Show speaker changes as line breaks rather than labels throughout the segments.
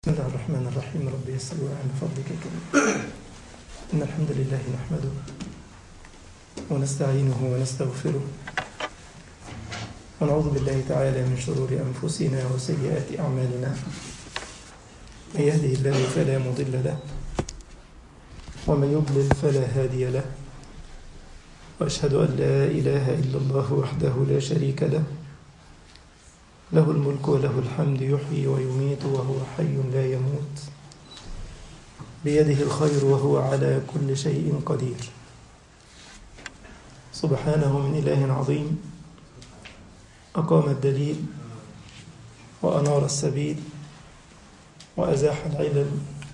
بسم الله الرحمن الرحيم رب يسر وعن فضلك كريم إن الحمد لله نحمده ونستعينه ونستغفره ونعوذ بالله تعالى من شرور أنفسنا وسيئات أعمالنا من يهده الله فلا مضل له ومن يضلل فلا هادي له وأشهد أن لا إله إلا الله وحده لا شريك له له الملك وله الحمد يحيي ويميت وهو حي لا يموت بيده الخير وهو على كل شيء قدير سبحانه من إله عظيم أقام الدليل وأنار السبيل وأزاح العلل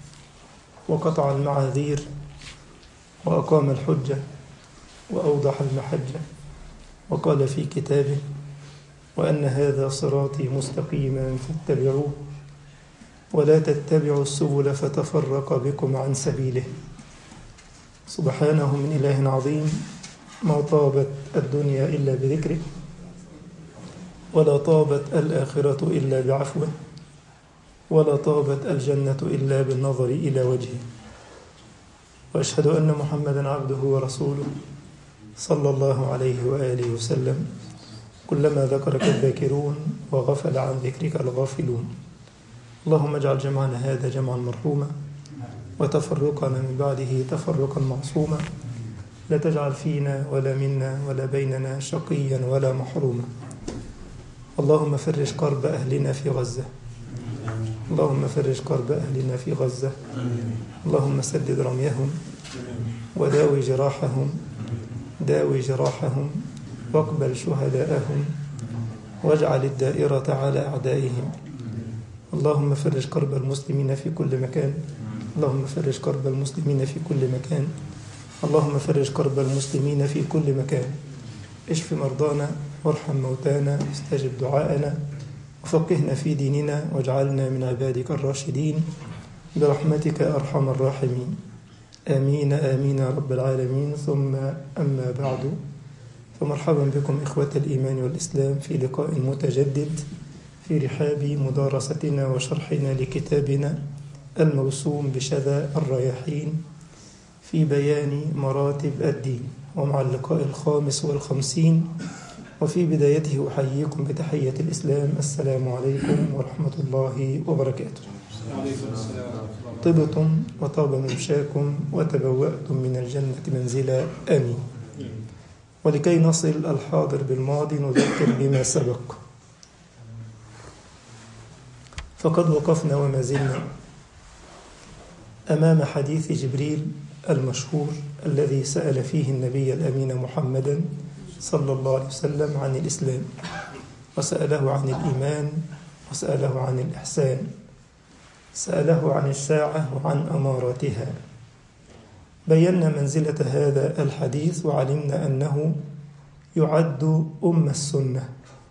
وقطع المعاذير وأقام الحجة وأوضح المحجة وقال في كتابه وأن هذا صراطي مستقيما فاتبعوه ولا تتبعوا السبل فتفرق بكم عن سبيله سبحانه من إله عظيم ما طابت الدنيا إلا بذكره ولا طابت الآخرة إلا بعفوه ولا طابت الجنة إلا بالنظر إلى وجهه وأشهد أن محمدا عبده ورسوله صلى الله عليه وآله وسلم كلما ذكرك الذاكرون وغفل عن ذكرك الغافلون اللهم اجعل جمعنا هذا جمعا مرحوما وتفرقنا من بعده تفرقا معصوما لا تجعل فينا ولا منا ولا بيننا شقيا ولا محروما اللهم فرج كرب أهلنا في غزة اللهم فرج كرب أهلنا في غزة اللهم سدد رميهم وداوي جراحهم داوي جراحهم واقبل شهداءهم واجعل الدائرة على أعدائهم اللهم فرج كرب المسلمين في كل مكان اللهم فرج كرب المسلمين في كل مكان اللهم فرج كرب المسلمين في كل مكان اشف مرضانا وارحم موتانا استجب دعاءنا وفقهنا في ديننا واجعلنا من عبادك الراشدين برحمتك أرحم الراحمين آمين آمين يا رب العالمين ثم أما بعد فمرحبا بكم إخوة الإيمان والإسلام في لقاء متجدد في رحاب مدارستنا وشرحنا لكتابنا الموسوم بشذا الرياحين في بيان مراتب الدين ومع اللقاء الخامس والخمسين وفي بدايته أحييكم بتحية الإسلام السلام عليكم ورحمة الله وبركاته طبتم وطاب ممشاكم وتبوأتم من الجنة منزلا آمين ولكي نصل الحاضر بالماضي نذكر بما سبق فقد وقفنا وما زلنا أمام حديث جبريل المشهور الذي سأل فيه النبي الأمين محمدا صلى الله عليه وسلم عن الإسلام وسأله عن الإيمان وسأله عن الإحسان سأله عن الساعة وعن أماراتها بينا منزلة هذا الحديث وعلمنا أنه يعد أم السنة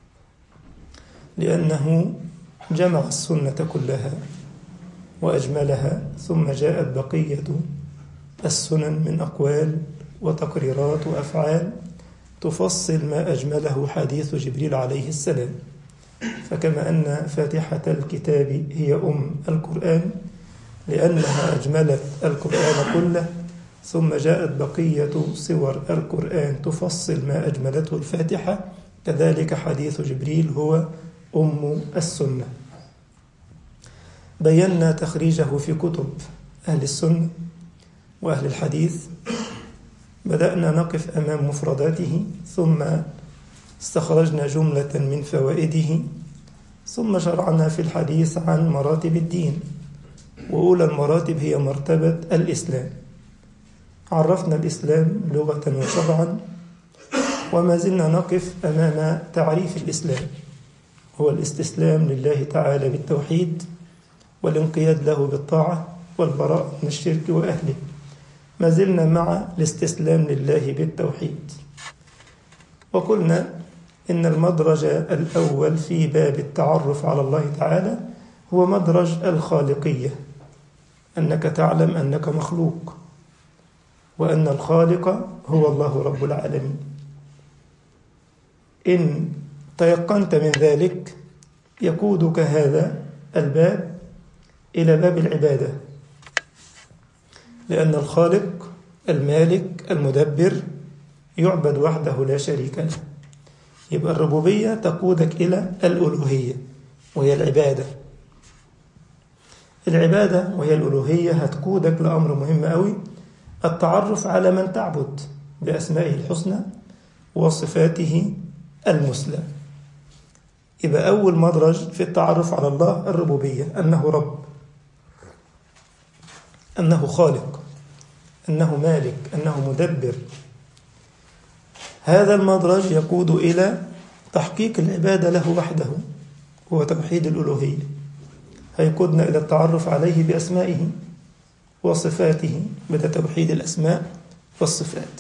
لأنه جمع السنة كلها وأجملها ثم جاءت بقية السنن من أقوال وتقريرات وأفعال تفصل ما أجمله حديث جبريل عليه السلام فكما أن فاتحة الكتاب هي أم القرآن لأنها أجملت القرآن كله ثم جاءت بقية صور القرآن تفصل ما أجملته الفاتحة كذلك حديث جبريل هو أم السنة بينا تخريجه في كتب أهل السنة وأهل الحديث بدأنا نقف أمام مفرداته ثم استخرجنا جملة من فوائده ثم شرعنا في الحديث عن مراتب الدين وأولى المراتب هي مرتبة الإسلام عرفنا الإسلام لغة وشرعا وما زلنا نقف أمام تعريف الإسلام هو الاستسلام لله تعالى بالتوحيد والانقياد له بالطاعة والبراء من الشرك وأهله ما زلنا مع الاستسلام لله بالتوحيد وقلنا إن المدرج الأول في باب التعرف على الله تعالى هو مدرج الخالقية أنك تعلم أنك مخلوق وأن الخالق هو الله رب العالمين إن تيقنت من ذلك يقودك هذا الباب إلى باب العبادة لأن الخالق المالك المدبر يعبد وحده لا شريك له يبقى الربوبية تقودك إلى الألوهية وهي العبادة العبادة وهي الألوهية هتقودك لأمر مهم قوي التعرف على من تعبد بأسمائه الحسنى وصفاته المثلى يبقى أول مدرج في التعرف على الله الربوبية أنه رب أنه خالق أنه مالك أنه مدبر هذا المدرج يقود إلى تحقيق العبادة له وحده هو توحيد الألوهية هيقودنا إلى التعرف عليه بأسمائه وصفاته بدأ توحيد الأسماء والصفات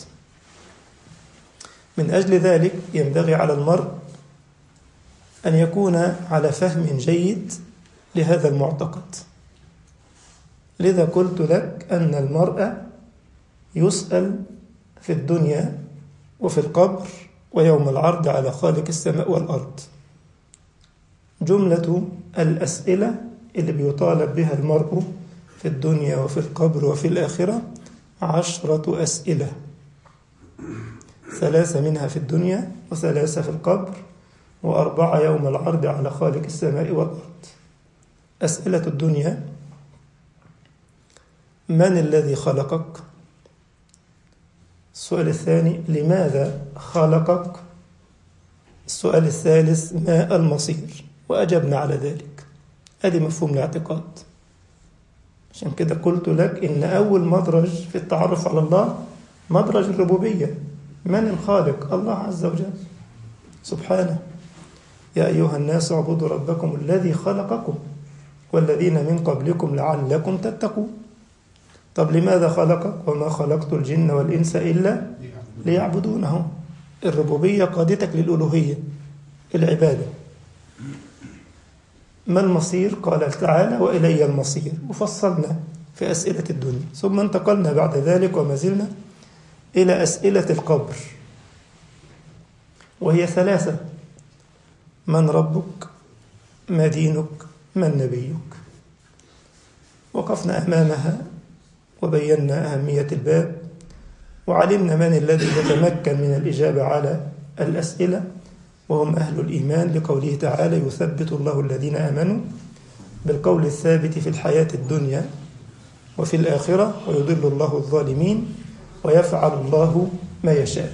من أجل ذلك ينبغي على المرء أن يكون على فهم جيد لهذا المعتقد لذا قلت لك أن المرء يسأل في الدنيا وفي القبر ويوم العرض على خالق السماء والأرض جملة الأسئلة اللي بيطالب بها المرء في الدنيا وفي القبر وفي الآخرة عشرة أسئلة ثلاثة منها في الدنيا وثلاثة في القبر وأربعة يوم العرض على خالق السماء والأرض أسئلة الدنيا من الذي خلقك؟ السؤال الثاني لماذا خلقك؟ السؤال الثالث ما المصير؟ وأجبنا على ذلك هذه مفهوم الاعتقاد عشان كده قلت لك إن أول مدرج في التعرف على الله مدرج الربوبية من الخالق؟ الله عز وجل سبحانه يا أيها الناس اعبدوا ربكم الذي خلقكم والذين من قبلكم لعلكم تتقون طب لماذا خلقك وما خلقت الجن والإنس إلا ليعبدونه الربوبية قادتك للألوهية العبادة ما المصير قال تعالى وإلي المصير وفصلنا في أسئلة الدنيا ثم انتقلنا بعد ذلك وما زلنا إلى أسئلة القبر وهي ثلاثة من ربك ما دينك من نبيك وقفنا أمامها وبينا أهمية الباب وعلمنا من الذي يتمكن من الإجابة على الأسئلة وهم أهل الإيمان لقوله تعالى يثبت الله الذين آمنوا بالقول الثابت في الحياة الدنيا وفي الآخرة ويضل الله الظالمين ويفعل الله ما يشاء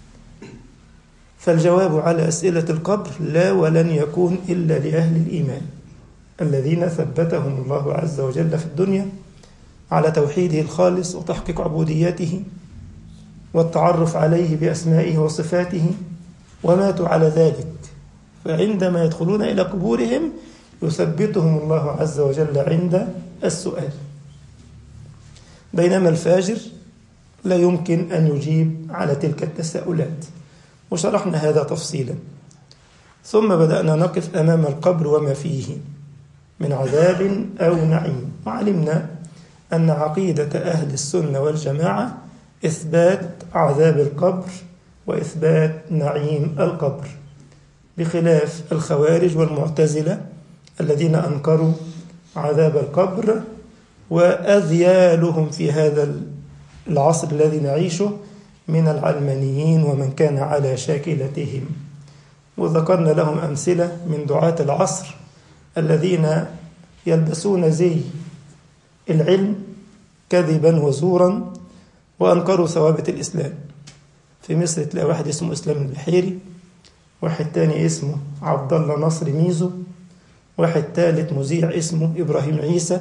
فالجواب على أسئلة القبر لا ولن يكون إلا لأهل الإيمان الذين ثبتهم الله عز وجل في الدنيا على توحيده الخالص وتحقيق عبوديته والتعرف عليه بأسمائه وصفاته وماتوا على ذلك فعندما يدخلون إلى قبورهم يثبتهم الله عز وجل عند السؤال بينما الفاجر لا يمكن أن يجيب على تلك التساؤلات وشرحنا هذا تفصيلا ثم بدأنا نقف أمام القبر وما فيه من عذاب أو نعيم وعلمنا أن عقيدة أهل السنة والجماعة إثبات عذاب القبر وإثبات نعيم القبر بخلاف الخوارج والمعتزلة الذين أنكروا عذاب القبر وأذيالهم في هذا العصر الذي نعيشه من العلمانيين ومن كان على شاكلتهم وذكرنا لهم أمثلة من دعاة العصر الذين يلبسون زي العلم كذبا وزورا وأنكروا ثوابت الإسلام في مصر تلاقي واحد اسمه إسلام البحيري واحد تاني اسمه عبد الله نصر ميزو واحد تالت مذيع اسمه إبراهيم عيسى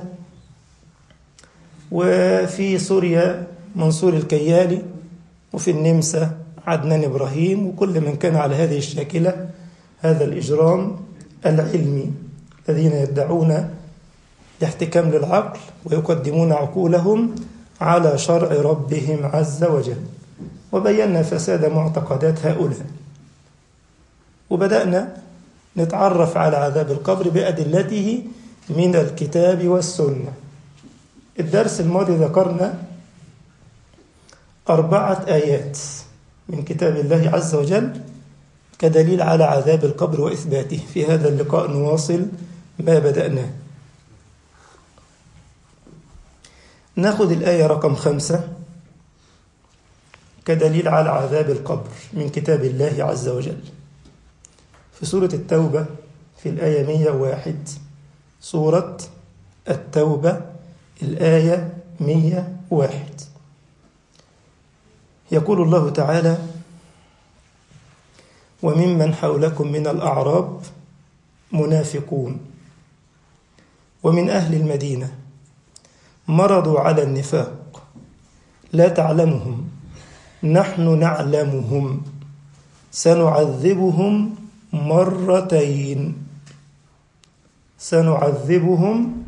وفي سوريا منصور الكيالي وفي النمسا عدنان إبراهيم وكل من كان على هذه الشاكلة هذا الإجرام العلمي الذين يدعون الاحتكام للعقل ويقدمون عقولهم على شرع ربهم عز وجل وبينا فساد معتقدات هؤلاء وبدأنا نتعرف على عذاب القبر بأدلته من الكتاب والسنة الدرس الماضي ذكرنا أربعة آيات من كتاب الله عز وجل كدليل على عذاب القبر وإثباته في هذا اللقاء نواصل ما بدأناه ناخد الآية رقم خمسة كدليل على عذاب القبر من كتاب الله عز وجل في سورة التوبة في الآية 101 سورة التوبة الآية 101 يقول الله تعالى وممن حولكم من الأعراب منافقون ومن أهل المدينة مرضوا على النفاق لا تعلمهم نحن نعلمهم سنعذبهم مرتين سنعذبهم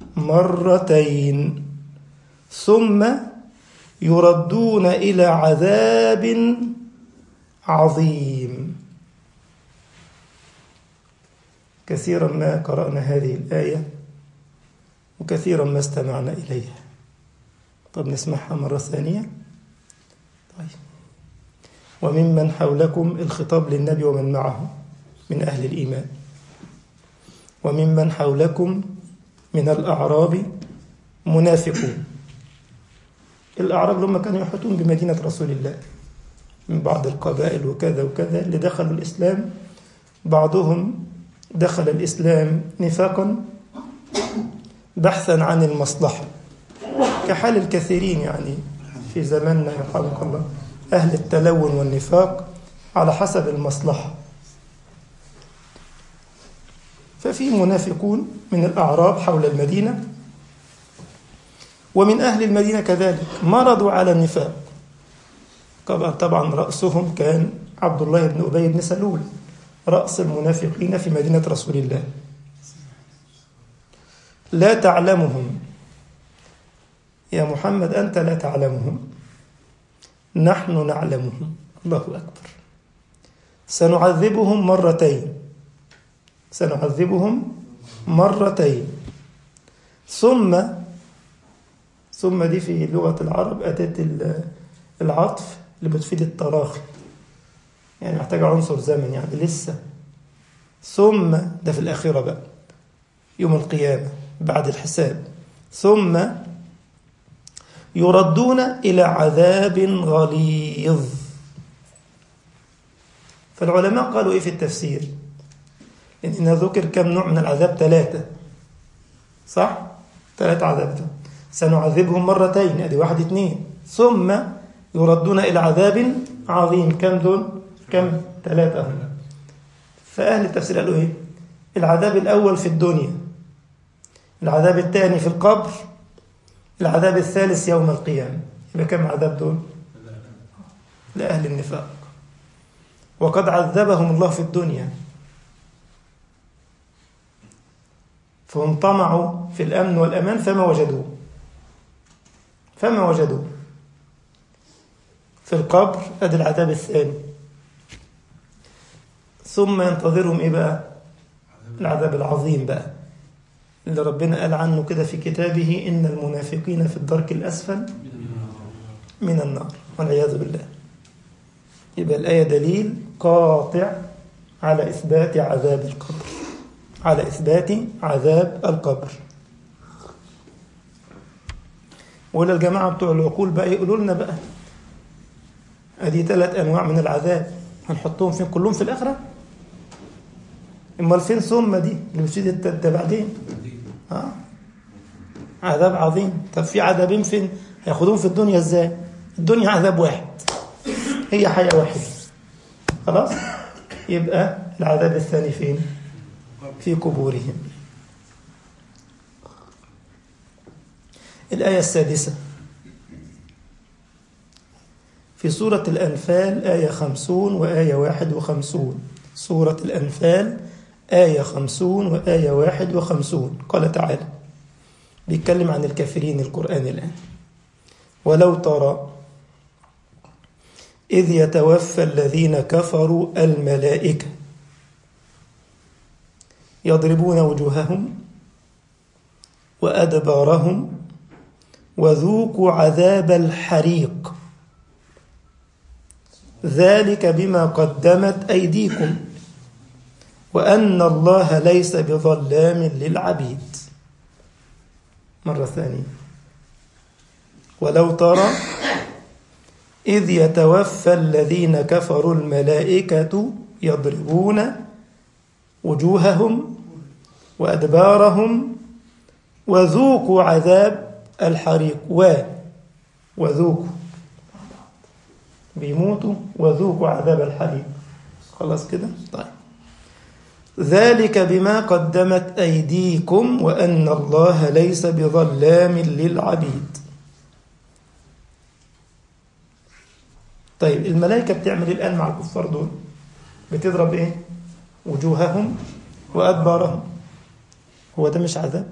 مرتين ثم يردون إلى عذاب عظيم كثيرا ما قرأنا هذه الآية وكثيرا ما استمعنا إليها طب نسمعها مرة ثانية طيب وممن حولكم الخطاب للنبي ومن معه من أهل الإيمان وممن حولكم من الأعراب منافقون الأعراب لما كانوا يحيطون بمدينة رسول الله من بعض القبائل وكذا وكذا اللي دخلوا الإسلام بعضهم دخل الإسلام نفاقا بحثا عن المصلحة كحال الكثيرين يعني في زماننا يرحمك الله أهل التلون والنفاق على حسب المصلحة ففي منافقون من الأعراب حول المدينة ومن أهل المدينة كذلك مرضوا على النفاق طبعا رأسهم كان عبد الله بن أبي بن سلول رأس المنافقين في مدينة رسول الله لا تعلمهم يا محمد أنت لا تعلمهم نحن نعلمهم الله أكبر سنعذبهم مرتين سنعذبهم مرتين ثم ثم دي في لغة العرب أتت العطف اللي بتفيد التراخي يعني محتاجة عنصر زمن يعني لسه ثم ده في الآخرة بقى يوم القيامة بعد الحساب ثم يردون إلى عذاب غليظ فالعلماء قالوا إيه في التفسير إن ذكر كم نوع من العذاب ثلاثة صح؟ ثلاثة عذاب سنعذبهم مرتين ادي واحد اثنين ثم يردون الى عذاب عظيم كم دول كم ثلاثة فأهل التفسير قالوا ايه العذاب الأول في الدنيا العذاب الثاني في القبر العذاب الثالث يوم القيامة يبقى كم عذاب دول لأهل النفاق وقد عذبهم الله في الدنيا فهم طمعوا في الأمن والأمان فما وجدوه فما وجدوه في القبر ادي العذاب الثاني ثم ينتظرهم ايه بقى العذاب العظيم بقى اللي ربنا قال عنه كده في كتابه ان المنافقين في الدرك الاسفل من النار والعياذ بالله يبقى الايه دليل قاطع على اثبات عذاب القبر على اثبات عذاب القبر ولا الجماعة بتوع العقول بقى يقولوا لنا بقى ادي ثلاث انواع من العذاب هنحطهم فين كلهم في الاخره امال فين ثم دي اللي بتفيد ده بعدين اه عذاب عظيم طب في عذابين فين هياخدوهم في الدنيا ازاي الدنيا عذاب واحد هي حياه واحده خلاص يبقى العذاب الثاني فين في قبورهم الآية السادسة في سورة الأنفال آية خمسون وآية واحد وخمسون سورة الأنفال آية خمسون وآية واحد وخمسون قال تعالى بيتكلم عن الكافرين القرآن الآن ولو ترى إذ يتوفى الذين كفروا الملائكة يضربون وجوههم وأدبارهم وذوقوا عذاب الحريق ذلك بما قدمت أيديكم وأن الله ليس بظلام للعبيد مرة ثانية ولو ترى إذ يتوفى الذين كفروا الملائكة يضربون وجوههم وأدبارهم وذوقوا عذاب الحريق و وذوقوا بيموتوا وذوقوا عذاب الحريق خلاص كده طيب ذلك بما قدمت أيديكم وأن الله ليس بظلام للعبيد طيب الملائكة بتعمل الآن مع الكفار دول بتضرب إيه وجوههم وأدبارهم هو ده مش عذاب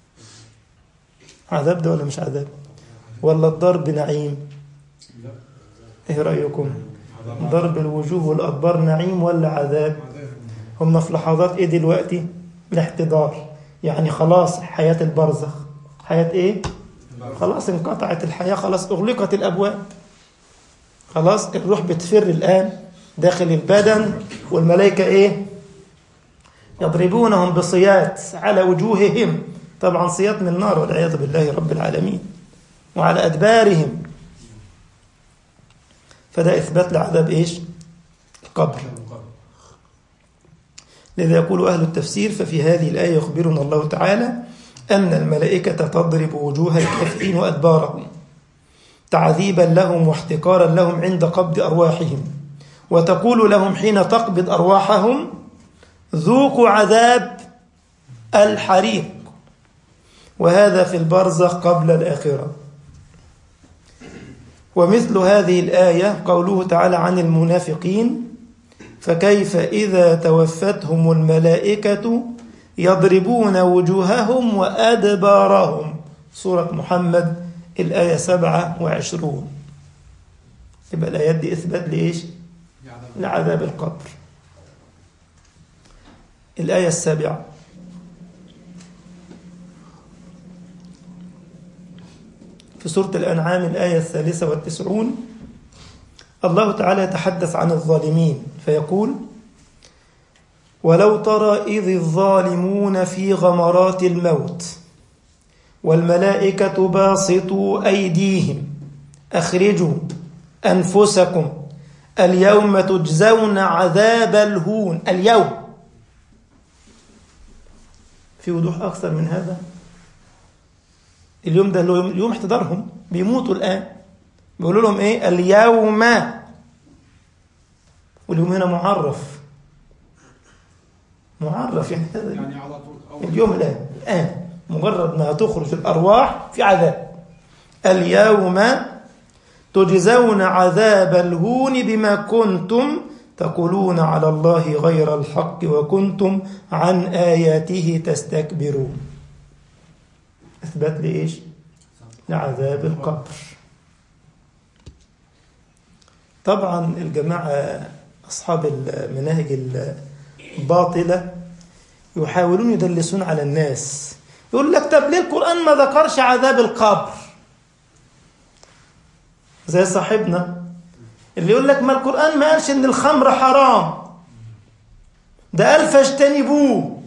عذاب ده ولا مش عذاب ولا الضرب نعيم ايه رأيكم ضرب الوجوه والأدبار نعيم ولا عذاب هم في لحظات ايه دلوقتي الاحتضار يعني خلاص حياة البرزخ حياة ايه خلاص انقطعت الحياة خلاص اغلقت الابواب خلاص الروح بتفر الان داخل البدن والملائكة ايه يضربونهم بصيات على وجوههم طبعا صيات من نار والعياذ بالله رب العالمين وعلى أدبارهم فده إثبات لعذاب إيش القبر لذا يقول أهل التفسير ففي هذه الآية يخبرنا الله تعالى أن الملائكة تضرب وجوه الكافرين وأدبارهم تعذيبا لهم واحتقارا لهم عند قبض أرواحهم وتقول لهم حين تقبض أرواحهم ذوقوا عذاب الحريق وهذا في البرزخ قبل الآخرة ومثل هذه الآية قوله تعالى عن المنافقين فكيف إذا توفتهم الملائكة يضربون وجوههم وأدبارهم سورة محمد الآية سبعة وعشرون يبقى الآيات دي إثبات لإيش لعذاب القبر الآية السابعة في سورة الأنعام الآية الثالثة والتسعون الله تعالى يتحدث عن الظالمين فيقول ولو ترى إذ الظالمون في غمرات الموت والملائكة باسطوا أيديهم أخرجوا أنفسكم اليوم تجزون عذاب الهون اليوم في وضوح أكثر من هذا اليوم ده اللي هو يوم احتضارهم بيموتوا الآن بيقولوا لهم إيه اليوم واليوم هنا معرف معرف يعني هذا
يعني على طول أول
اليوم الآن الآن مجرد ما تخرج الأرواح في عذاب اليوم تجزون عذاب الهون بما كنتم تقولون على الله غير الحق وكنتم عن آياته تستكبرون إثبات لإيش؟ لعذاب القبر طبعا الجماعة أصحاب المناهج الباطلة يحاولون يدلسون على الناس يقول لك طب ليه القرآن ما ذكرش عذاب القبر زي صاحبنا اللي يقول لك ما القرآن ما قالش إن الخمر حرام ده قال فاجتنبوه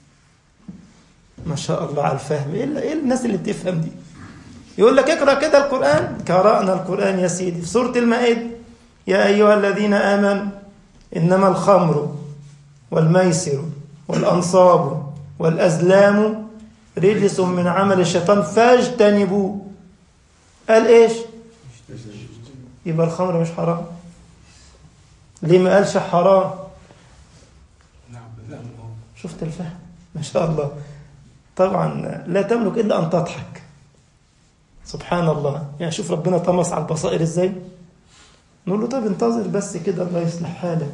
ما شاء الله على الفهم ايه ال- إيه الناس اللي بتفهم دي يقول لك اقرا كده القران قرانا القران يا سيدي في سوره المائده يا ايها الذين امنوا انما الخمر والميسر والانصاب والازلام رجس من عمل الشيطان فاجتنبوه قال ايش يبقى الخمر مش حرام ليه ما قالش حرام
نعم لا هو
شفت الفهم ما شاء الله طبعا لا تملك الا ان تضحك سبحان الله يعني شوف ربنا طمس على البصائر ازاي نقول له طب انتظر بس كده الله يصلح حالك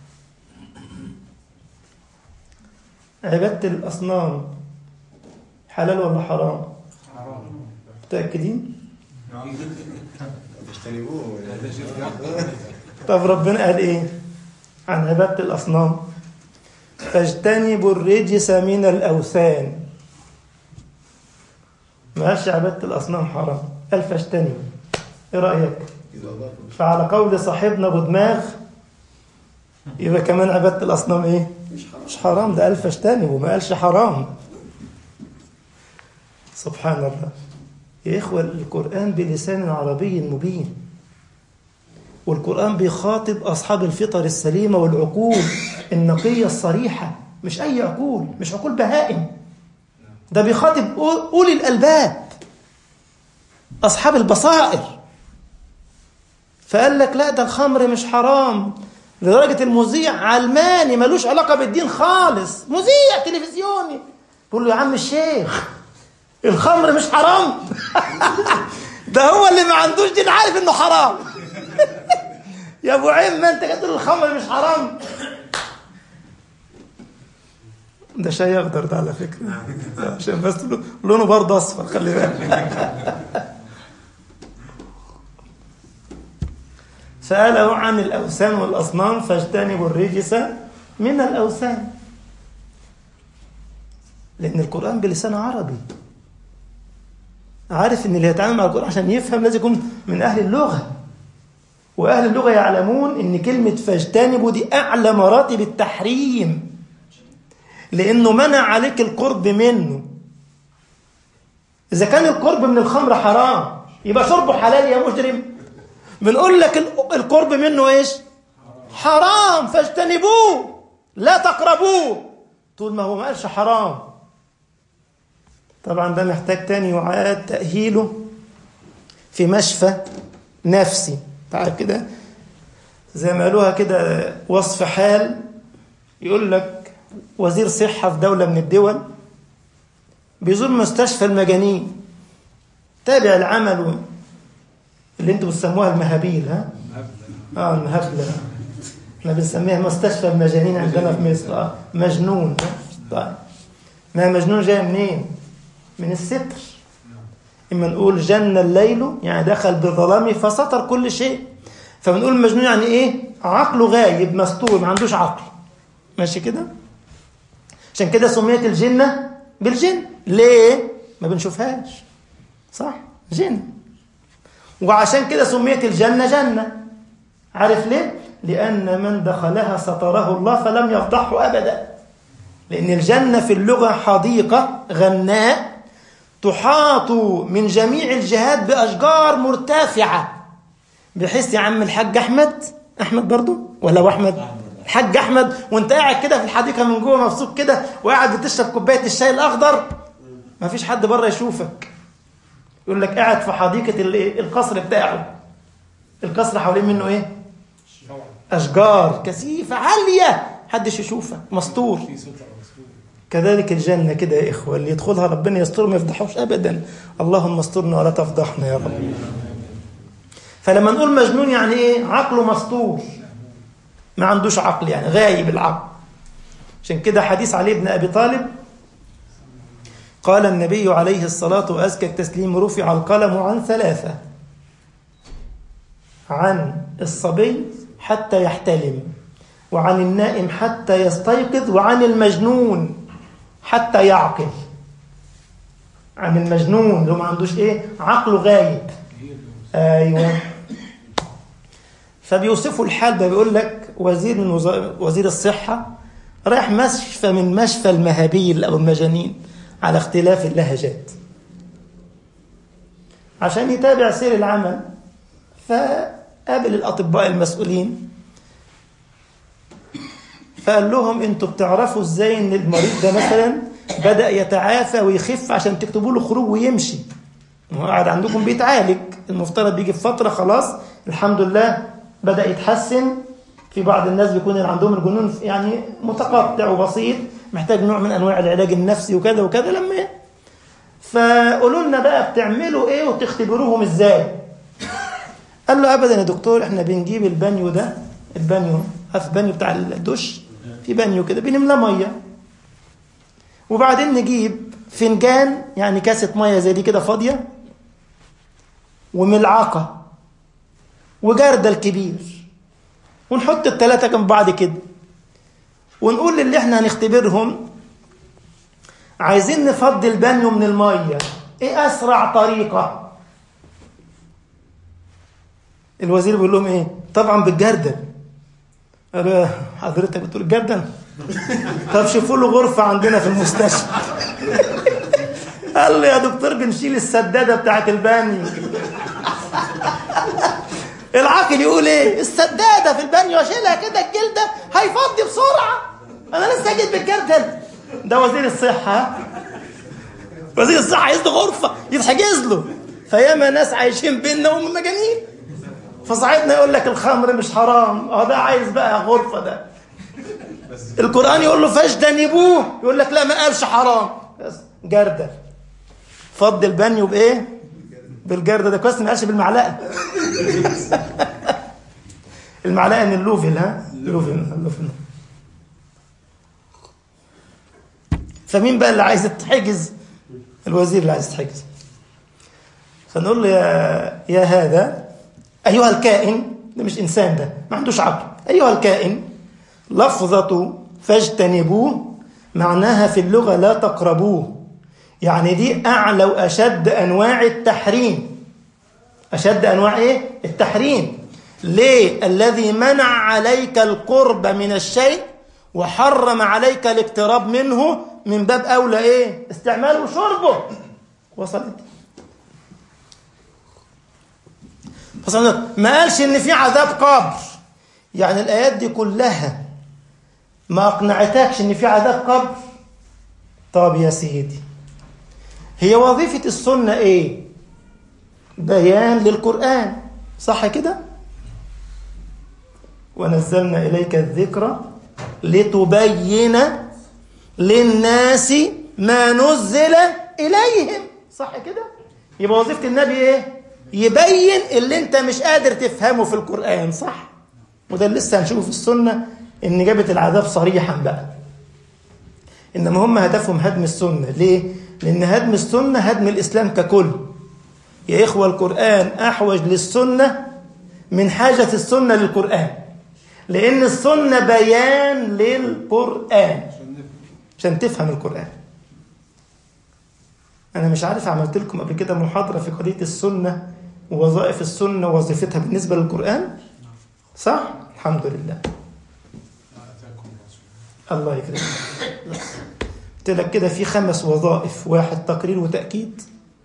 عبادة الأصنام حلال ولا حرام؟
حرام
متأكدين؟
اجتنبوه
هذا شرك
طب ربنا قال ايه؟ عن عبادة الأصنام فاجتنبوا الرجس من الأوثان ما قالش عبادة الأصنام حرام قال فاجتنبوا ايه رأيك؟
إذا ضافوا
فعلى قول صاحبنا ابو دماغ يبقى كمان عبادة الأصنام ايه؟ مش حرام ده قال فاجتنبوا ما قالش حرام سبحان الله يا إخوة القرآن بلسان عربي مبين والقرآن بيخاطب أصحاب الفطر السليمة والعقول النقية الصريحة مش أي عقول مش عقول بهائم ده بيخاطب أولي الألباب أصحاب البصائر فقال لك لا ده الخمر مش حرام لدرجة المذيع علماني ملوش علاقة بالدين خالص مذيع تلفزيوني بيقول له يا عم الشيخ الخمر مش حرام ده هو اللي ما عندوش دين عارف انه حرام يا ابو عين ما انت قلت الخمر مش حرام ده شاي اخضر ده على فكره عشان بس لونه برضه اصفر خلي بالك سأله عن الأوثان والأصنام فاجتنبوا الرجس من الأوثان لأن القرآن بلسان عربي عارف ان اللي يتعامل مع القرآن عشان يفهم لازم يكون من أهل اللغة وأهل اللغة يعلمون ان كلمة فاجتنبوا دي أعلى مراتب التحريم لأنه منع عليك القرب منه إذا كان القرب من الخمر حرام يبقى شربه حلال يا مجرم بنقول لك القرب منه ايش حرام فاجتنبوه لا تقربوه طول ما هو ما قالش حرام طبعا ده محتاج تاني يعاد تأهيله في مشفى نفسي تعال كده زي ما قالوها كده وصف حال يقول لك وزير صحة في دولة من الدول بيزور مستشفى المجانين تابع العمل اللي انتوا بتسموها المهابيل ها؟ اه المهبلة احنا بنسميها مستشفى المجانين عندنا في مصر اه مجنون طيب ما مجنون جاي منين؟ من الستر اما نقول جن الليل يعني دخل بظلامه فسطر كل شيء فبنقول مجنون يعني ايه؟ عقله غايب مستور ما عندوش عقل ماشي كده؟ عشان كده سميت الجنة بالجن ليه؟ ما بنشوفهاش صح؟ جن وعشان كده سميت الجنة جنة عارف ليه؟ لأن من دخلها ستره الله فلم يفضحه أبدا لأن الجنة في اللغة حديقة غناء تحاط من جميع الجهات بأشجار مرتفعة بحيث يا عم الحاج أحمد أحمد برضو ولا أبو أحمد الحاج أحمد وأنت قاعد كده في الحديقة من جوه مبسوط كده وقاعد بتشرب كوباية الشاي الأخضر ما فيش حد بره يشوفك يقول لك قاعد في حديقة القصر بتاعه القصر حوالين منه ايه أشجار كثيفة عالية محدش يشوفك مستور كذلك الجنة كده يا إخوة اللي يدخلها ربنا يستر ما يفضحوش أبدا اللهم استرنا ولا تفضحنا يا رب فلما نقول مجنون يعني إيه عقله مستور ما عندوش عقل يعني غايب العقل عشان كده حديث علي بن أبي طالب قال النبي عليه الصلاة وأزكى التسليم رفع القلم عن ثلاثة عن الصبي حتى يحتلم وعن النائم حتى يستيقظ وعن المجنون حتى يعقل عن المجنون اللي ما عندوش ايه عقله غايب ايوه فبيوصفوا الحال ده بيقول لك وزير من وزير الصحة رايح مشفى من مشفى المهابيل أو المجانين على اختلاف اللهجات عشان يتابع سير العمل فقابل الأطباء المسؤولين فقال لهم انتوا بتعرفوا ازاي ان المريض ده مثلا بدأ يتعافى ويخف عشان تكتبوا له خروج ويمشي هو قاعد عندكم بيتعالج المفترض بيجي في فترة خلاص الحمد لله بدأ يتحسن في بعض الناس بيكون اللي عندهم الجنون يعني متقطع وبسيط محتاج نوع من انواع العلاج النفسي وكذا وكذا لما ايه فقولوا لنا بقى بتعملوا ايه وتختبروهم ازاي قال له ابدا يا دكتور احنا بنجيب البانيو ده البانيو عارف البانيو بتاع الدش في بانيو كده بنملاه ميه وبعدين نجيب فنجان يعني كاسه ميه زي دي كده فاضيه وملعقه وجردل كبير ونحط الثلاثه جنب بعض كده ونقول للي احنا هنختبرهم عايزين نفضي البانيو من الميه ايه اسرع طريقه الوزير بيقول لهم ايه طبعا بالجردل قالوا حضرتك بتقول الجردل طب شوفوا له غرفه عندنا في المستشفى قال له يا دكتور بنشيل السدادة بتاعت البانيو العاقل يقول ايه السدادة في البانيو اشيلها كده الجلدة هيفضي بسرعة انا لسه جيت بالجردل ده وزير الصحة وزير الصحة عايز له غرفة يتحجز له فياما ناس عايشين بينا وهم مجانين فصاحبنا يقول لك الخمر مش حرام اه ده عايز بقى غرفة ده القرآن يقول له فاجتنبوه يقول لك لا ما قالش حرام بس جردل فض البانيو بايه بالجردل ده كويس ما قالش بالمعلقة المعلقة من اللوفل ها اللوفل اللوفل فمين بقى اللي عايز يتحجز الوزير اللي عايز يتحجز فنقول له يا يا هذا ايها الكائن ده مش انسان ده ما عندوش عقل ايها الكائن لفظة فاجتنبوه معناها في اللغة لا تقربوه يعني دي أعلى وأشد أنواع التحريم أشد أنواع إيه؟ التحريم ليه؟ الذي منع عليك القرب من الشيء وحرم عليك الاقتراب منه من باب أولى إيه؟ استعماله وشربه وصلت فصلت ما قالش إن في عذاب قبر يعني الآيات دي كلها ما أقنعتكش إن في عذاب قبر طب يا سيدي هي وظيفة السنة إيه؟ بيان للقرآن صح كده؟ ونزلنا إليك الذكر لتبين للناس ما نزل إليهم صح كده؟ يبقى وظيفة النبي إيه؟ يبين اللي أنت مش قادر تفهمه في القرآن صح؟ وده اللي لسه هنشوفه في السنة إن جابت العذاب صريحا بقى إنما هم هدفهم هدم السنة ليه؟ لأن هدم السنة هدم الإسلام ككل يا إخوة القرآن أحوج للسنة من حاجة السنة للقرآن لأن السنة بيان للقرآن عشان تفهم القرآن أنا مش عارف عملت لكم قبل كده محاضرة في قضية السنة ووظائف السنة ووظيفتها بالنسبة للقرآن صح؟ الحمد لله الله يكرمك قلت لك كده في خمس وظائف واحد تقرير وتأكيد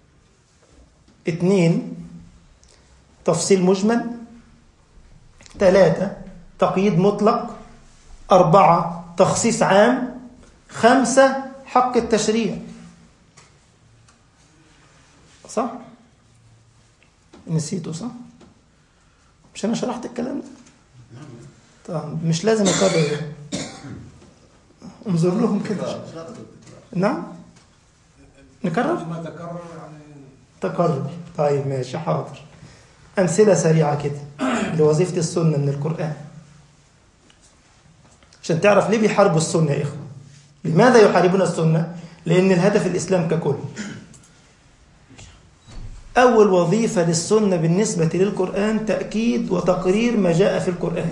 اثنين تفصيل مجمل ثلاثة تقييد مطلق أربعة تخصيص عام خمسة حق التشريع صح؟ نسيته صح؟ مش أنا شرحت الكلام ده؟ طب مش لازم أكرر انظر لهم كده نعم نكرر
ما تكرر يعني
تكرر طيب ماشي حاضر أمثلة سريعة كده لوظيفة السنة من القرآن عشان تعرف ليه بيحاربوا السنة يا إخوة لماذا يحاربون السنة لأن الهدف الإسلام ككل أول وظيفة للسنة بالنسبة للقرآن تأكيد وتقرير ما جاء في القرآن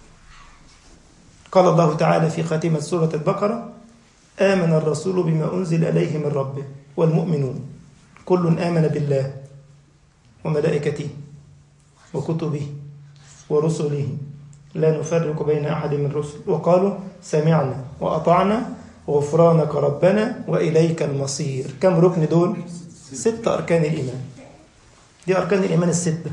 قال الله تعالى في خاتمة سورة البقرة آمن الرسول بما أنزل إليه من ربه والمؤمنون كل آمن بالله وملائكته وكتبه ورسله لا نفرق بين أحد من الرسل وقالوا سمعنا وأطعنا غفرانك ربنا وإليك المصير كم ركن دول؟ ست أركان الإيمان دي أركان الإيمان الستة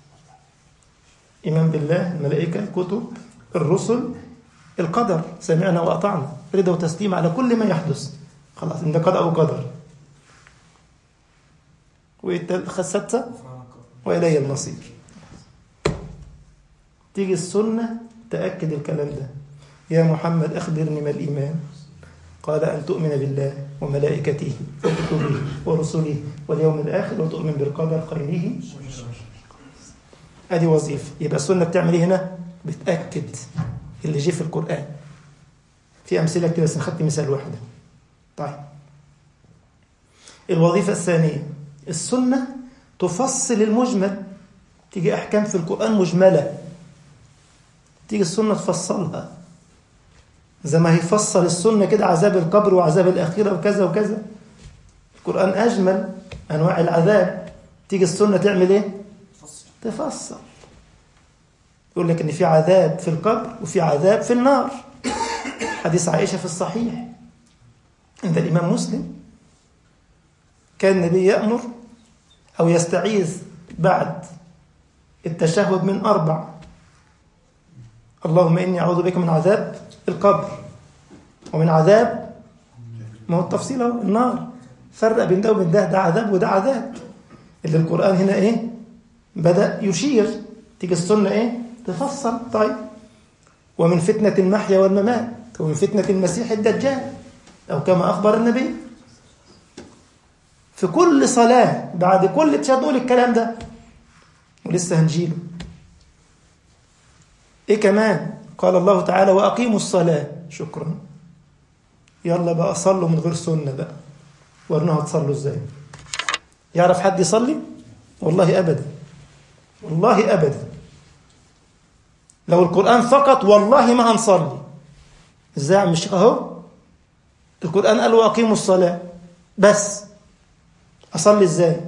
إيمان بالله الملائكة الكتب الرسل القدر سمعنا وأطعنا رضا وتسليم على كل ما يحدث خلاص إن ده قدر أو قدر والسادسة وإلي المصير تيجي السنة تأكد الكلام ده يا محمد أخبرني ما الإيمان قال أن تؤمن بالله وملائكته وكتبه ورسله واليوم الآخر وتؤمن بالقدر خيره ادي وظيفة يبقى السنة بتعمل ايه هنا بتأكد اللي جه في القرآن في أمثلة كده بس خدت مثال واحدة طيب الوظيفة الثانية السنة تفصل المجمل تيجي أحكام في القرآن مجملة تيجي السنة تفصلها زي ما هيفصل السنة كده عذاب القبر وعذاب الآخرة وكذا وكذا القرآن أجمل أنواع العذاب تيجي السنة تعمل إيه؟ تفصل يقول لك إن في عذاب في القبر وفي عذاب في النار حديث عائشة في الصحيح عند الإمام مسلم كان النبي يأمر أو يستعيذ بعد التشهد من أربع اللهم إني أعوذ بك من عذاب القبر ومن عذاب ما هو التفصيل اهو النار فرق بين ده وبين ده ده عذاب وده عذاب اللي القرآن هنا إيه بدأ يشير تيجي السنة إيه تفصل طيب ومن فتنة المحيا والممات ومن فتنة المسيح الدجال أو كما أخبر النبي في كل صلاة بعد كل تشهد قول الكلام ده ولسه هنجيله إيه كمان قال الله تعالى وأقيموا الصلاة شكرا يلا بقى صلوا من غير سنة بقى ورنوها تصلوا ازاي يعرف حد يصلي والله أبدا والله أبدا لو القرآن فقط والله ما هنصلي ازاي يا عم الشيخ اهو القرآن قال وأقيموا الصلاة بس أصلي ازاي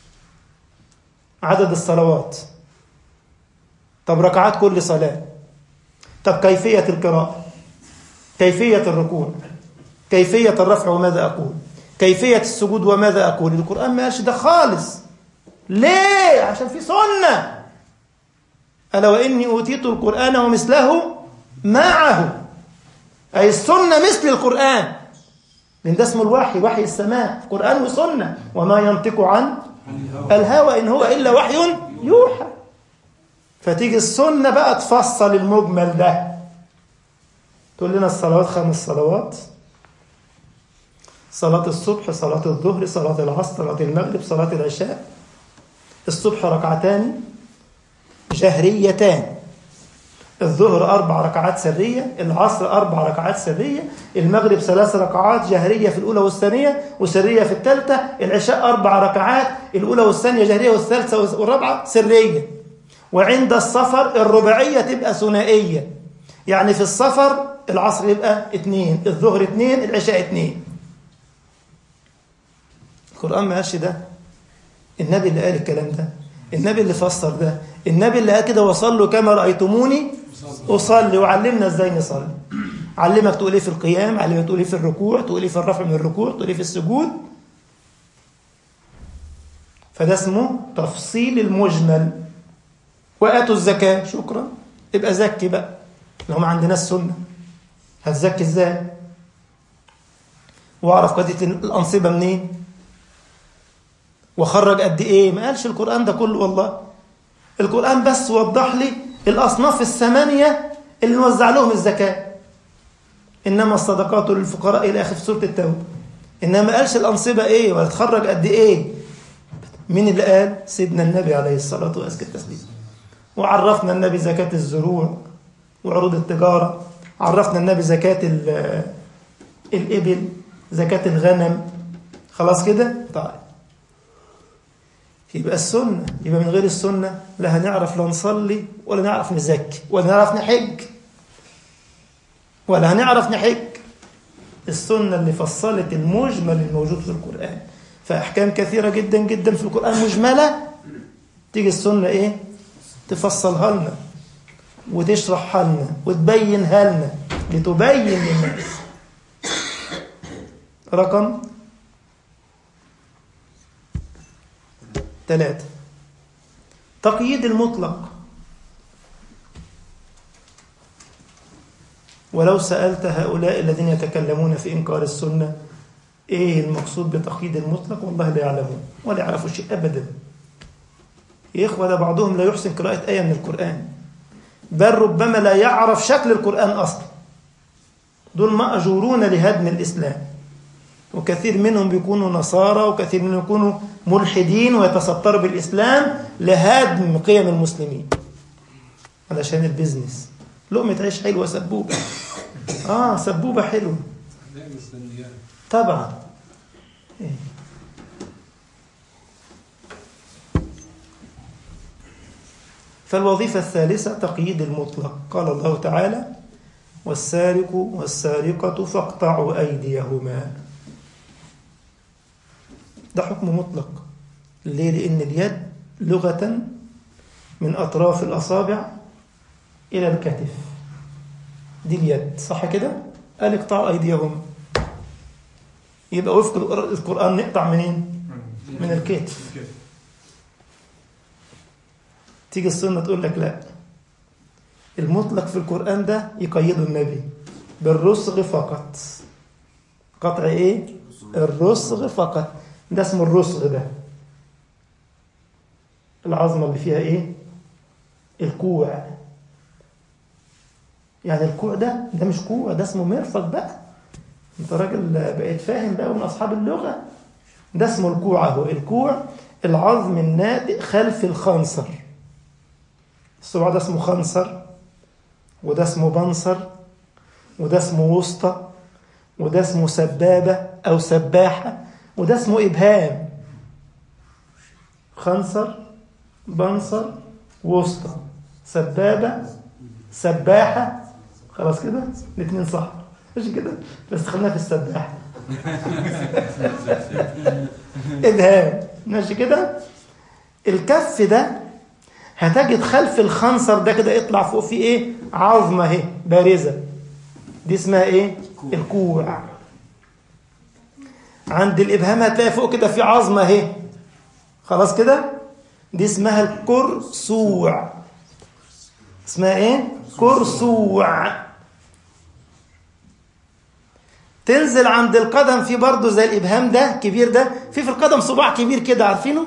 عدد الصلوات طب ركعات كل صلاة طب كيفية القراءة كيفية الركوع كيفية الرفع وماذا أقول كيفية السجود وماذا أقول القرآن ما قالش ده خالص ليه عشان في سنة ألا وإني أوتيت القرآن ومثله معه أي السنة مثل القرآن لأن ده اسمه الوحي وحي السماء قرآن وسنة وما ينطق عن الهوى إن هو إلا وحي يوحى فتيجي السنة بقى تفصل المجمل ده تقول لنا الصلوات خمس صلوات صلاة الصبح صلاة الظهر صلاة العصر صلاة المغرب صلاة العشاء الصبح ركعتان جهريتان الظهر أربع ركعات سرية العصر أربع ركعات سرية المغرب ثلاث ركعات جهرية في الأولى والثانية وسرية في الثالثة العشاء أربع ركعات الأولى والثانية جهرية والثالثة والرابعة سرية وعند السفر الرباعية تبقى ثنائية يعني في السفر العصر يبقى اثنين الظهر اثنين العشاء اثنين القرآن ما قالش ده النبي اللي قال الكلام ده النبي اللي فسر ده النبي اللي قال كده وصلوا كما رأيتموني أصلي وعلمنا ازاي نصلي علمك تقول ايه في القيام علمك تقول ايه في الركوع تقول ايه في الرفع من الركوع تقول ايه في السجود فده اسمه تفصيل المجمل وآتوا الزكاة شكرا يبقى زكي بقى لو ما عندناش سنة هتزكي ازاي واعرف قضية الأنصبة منين وخرج قد ايه ما قالش القرآن ده كله والله القرآن بس وضح لي الأصناف الثمانية اللي نوزع لهم الزكاة إنما الصدقات للفقراء إلى آخر في سورة التوبة إنما ما قالش الأنصبة إيه ولا تخرج قد إيه مين اللي قال سيدنا النبي عليه الصلاة وأزكى التسليم وعرفنا النبي زكاة الزروع وعروض التجارة عرفنا النبي زكاة الإبل زكاة الغنم خلاص كده طيب يبقى السنة يبقى من غير السنة لا هنعرف لا نصلي ولا نعرف نزكي ولا نعرف نحج ولا هنعرف نحج السنة اللي فصلت المجمل الموجود في القرآن فأحكام كثيرة جدا جدا في القرآن مجملة تيجي السنة إيه تفصلها لنا وتشرحها لنا وتبينها لنا لتبين للناس رقم ثلاثة تقييد المطلق ولو سألت هؤلاء الذين يتكلمون في إنكار السنة إيه المقصود بتقييد المطلق والله لا يعلمون ولا يعرفوا شيء أبدا يا إخوة ده بعضهم لا يحسن قراءة آية من القرآن بل ربما لا يعرف شكل القرآن أصلا دول مأجورون لهدم الإسلام وكثير منهم بيكونوا نصارى وكثير منهم يكونوا ملحدين ويتستروا بالإسلام لهدم قيم المسلمين علشان البيزنس لقمة عيش حلوة سبوبة آه سبوبة حلوة طبعا إيه. فالوظيفة الثالثة تقييد المطلق قال الله تعالى والسارق والسارقة فاقطعوا أيديهما ده حكم مطلق ليه؟ لأن اليد لغة من أطراف الأصابع إلى الكتف دي اليد صح كده؟ قال اقطعوا أيديهم يبقى وفق القرآن نقطع منين؟ من الكتف تيجي السنة تقول لك لا المطلق في القرآن ده يقيده النبي بالرسغ فقط قطع ايه الرسغ فقط ده اسمه الرسغ ده العظمة اللي فيها ايه الكوع يعني الكوع ده ده مش كوع ده اسمه مرفق بقى انت راجل بقيت فاهم بقى من اصحاب اللغة ده اسمه الكوع اهو الكوع العظم الناتئ خلف الخنصر الصباع ده اسمه خنصر وده اسمه بنصر وده اسمه وسطى وده اسمه سبابة أو سباحة وده اسمه إبهام خنصر بنصر وسطى سبابة سباحة خلاص كده الاثنين صح مش كده بس خلينا في السباحة إبهام ماشي كده الكف ده هتجد خلف الخنصر ده كده يطلع فوق فيه ايه عظمه اهي بارزه دي اسمها ايه الكوع عند الابهام هتلاقي فوق كده في عظمه اهي خلاص كده دي اسمها الكرسوع اسمها ايه كرسوع تنزل عند القدم في برضه زي الابهام ده كبير ده في في القدم صباع كبير كده عارفينه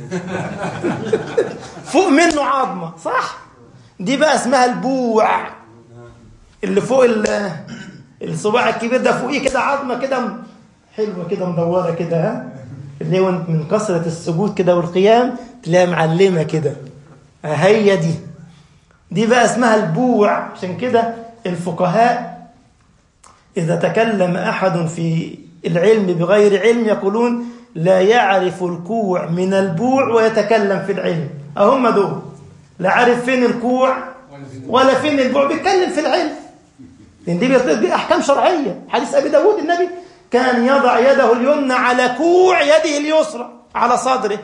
فوق منه عظمه صح دي بقى اسمها البوع اللي فوق الصباع الكبير ده فوقيه كده عظمه كده حلوه كده مدوره كده ها اللي هو من كثره السجود كده والقيام تلاقيها معلمه كده هي دي دي بقى اسمها البوع عشان كده الفقهاء إذا تكلم أحد في العلم بغير علم يقولون لا يعرف الكوع من البوع ويتكلم في العلم أهم دول لا عارف فين الكوع ولا فين البوع بيتكلم في العلم لأن دي, دي أحكام شرعية حديث أبي داود النبي كان يضع يده اليمنى على كوع يده اليسرى على صدره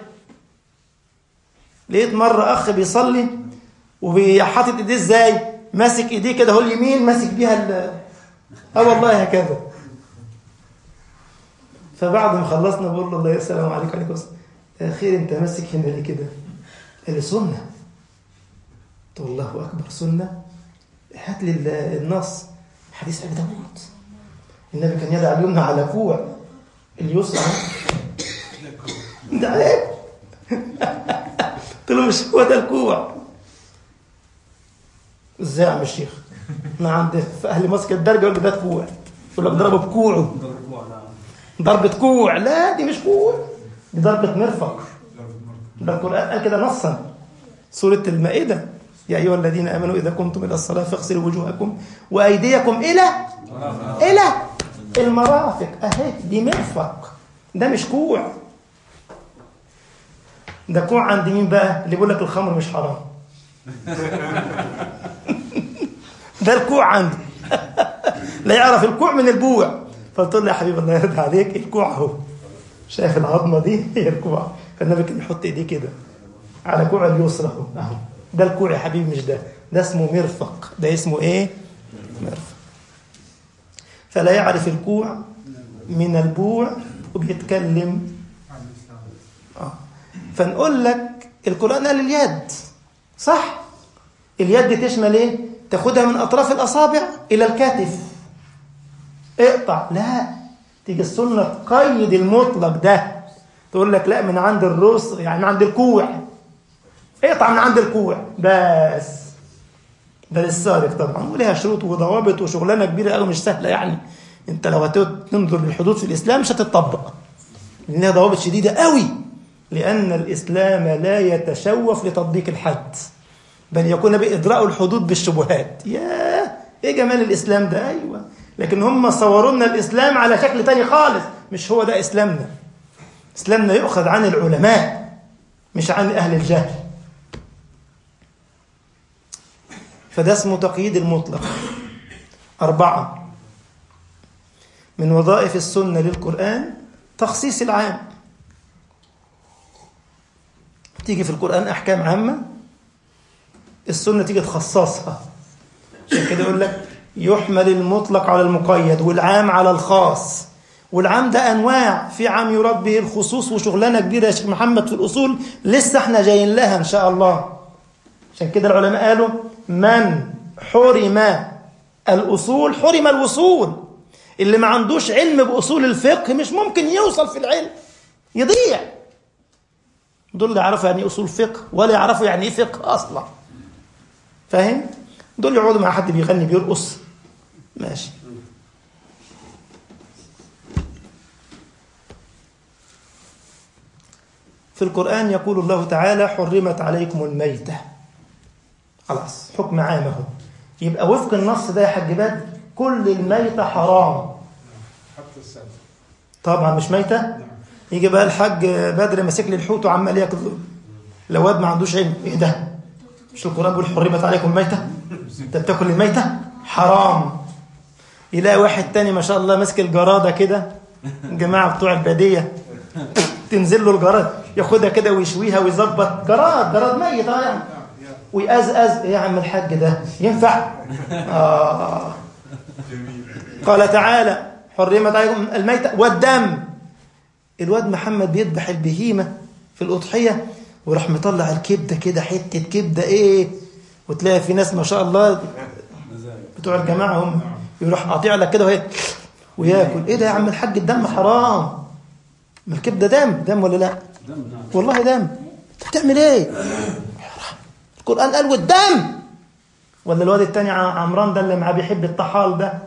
لقيت مرة أخ بيصلي وبيحاطط إيديه إزاي ماسك إيديه كده هو اليمين ماسك بيها ال اه والله هكذا فبعد ما خلصنا بقول له الله السلام عليكم وعليكم السلام خير انت ماسك هنا ليه كده؟ قال لي سنه قلت الله اكبر سنه هات لي النص حديث ابي داوود النبي كان يدع اليمنى على كوع اليسرى ده عيب قلت له مش هو ده الكوع ازاي يا عم الشيخ؟ ما عند في اهل مصر الدرجه يقول ده كوع يقول لك ضربه بكوعه ضربه كوع لا دي مش كوع دي ضربه مرفق ده القران قال كده نصا سوره المائده يا ايها الذين امنوا اذا قمتم الى الصلاه فاغسلوا وجوهكم وايديكم الى الى المرافق اهي دي مرفق ده مش كوع ده كوع عند مين بقى اللي بيقول لك الخمر مش حرام ده الكوع عنده لا يعرف الكوع من البوع فقلت له يا حبيبي الله يرضى عليك الكوع اهو شايف العظمه دي هي الكوع فالنبي كان يحط ايديه كده على كوع اليسرى اهو اهو ده الكوع يا حبيبي مش ده ده اسمه مرفق ده اسمه ايه مرفق فلا يعرف الكوع من البوع وبيتكلم آه. فنقول لك القرآن قال اليد صح اليد دي تشمل ايه تاخدها من اطراف الاصابع الى الكتف اقطع لا تيجي السنه تقيد المطلق ده تقول لك لا من عند الرأس يعني من عند الكوع اقطع من عند الكوع بس ده للسارق طبعا وليها شروط وضوابط وشغلانه كبيره قوي مش سهله يعني انت لو هتنظر للحدود في الاسلام مش هتطبق لانها ضوابط شديده قوي لان الاسلام لا يتشوف لتطبيق الحد بل يكون بإدراء الحدود بالشبهات ياه ايه جمال الإسلام ده أيوة لكن هم صوروا لنا الإسلام على شكل تاني خالص مش هو ده إسلامنا إسلامنا يؤخذ عن العلماء مش عن أهل الجهل فده اسمه تقييد المطلق أربعة من وظائف السنة للقرآن تخصيص العام تيجي في القرآن أحكام عامة السنة تيجي تخصصها عشان كده يقول لك يحمل المطلق على المقيد والعام على الخاص والعام ده انواع في عام يراد به الخصوص وشغلانه كبيره يا شيخ محمد في الاصول لسه احنا جايين لها ان شاء الله عشان كده العلماء قالوا من حرم الاصول حرم الوصول اللي ما عندوش علم باصول الفقه مش ممكن يوصل في العلم يضيع دول اللي يعرفوا يعني ايه اصول فقه ولا يعرفوا يعني ايه فقه اصلا فاهم دول يقعدوا مع حد بيغني بيرقص ماشي في القرآن يقول الله تعالى حرمت عليكم الميتة خلاص حكم عام اهو يبقى وفق النص ده يا حاج بدر كل الميتة حرام
حتى السبب
طبعا مش ميتة يجي بقى الحاج بدر ماسك لي الحوت وعمال ياكل لو واد ما عندوش علم ايه ده مش القرآن بيقول حرمت عليكم الميتة انت بتاكل الميتة حرام يلاقي واحد تاني ما شاء الله ماسك الجرادة كده الجماعة بتوع البادية تنزل له الجراد ياخدها كده ويشويها ويظبط جراد جراد ميت اه يعني ويقزقز ايه يا عم الحاج ده ينفع آه. قال تعالى حرمت عليكم الميتة والدم الواد محمد بيذبح البهيمة في الأضحية وراح مطلع الكبدة كده حتة كبدة ايه وتلاقي في ناس ما شاء الله بتوع الجماعة هم يروح قاطع لك كده وهي وياكل ايه ده يا عم الحاج الدم حرام ما الكبدة دم دم ولا لا والله دم انت بتعمل ايه القرآن قال والدم ولا الواد التاني ع- عمران ده اللي معاه بيحب الطحال ده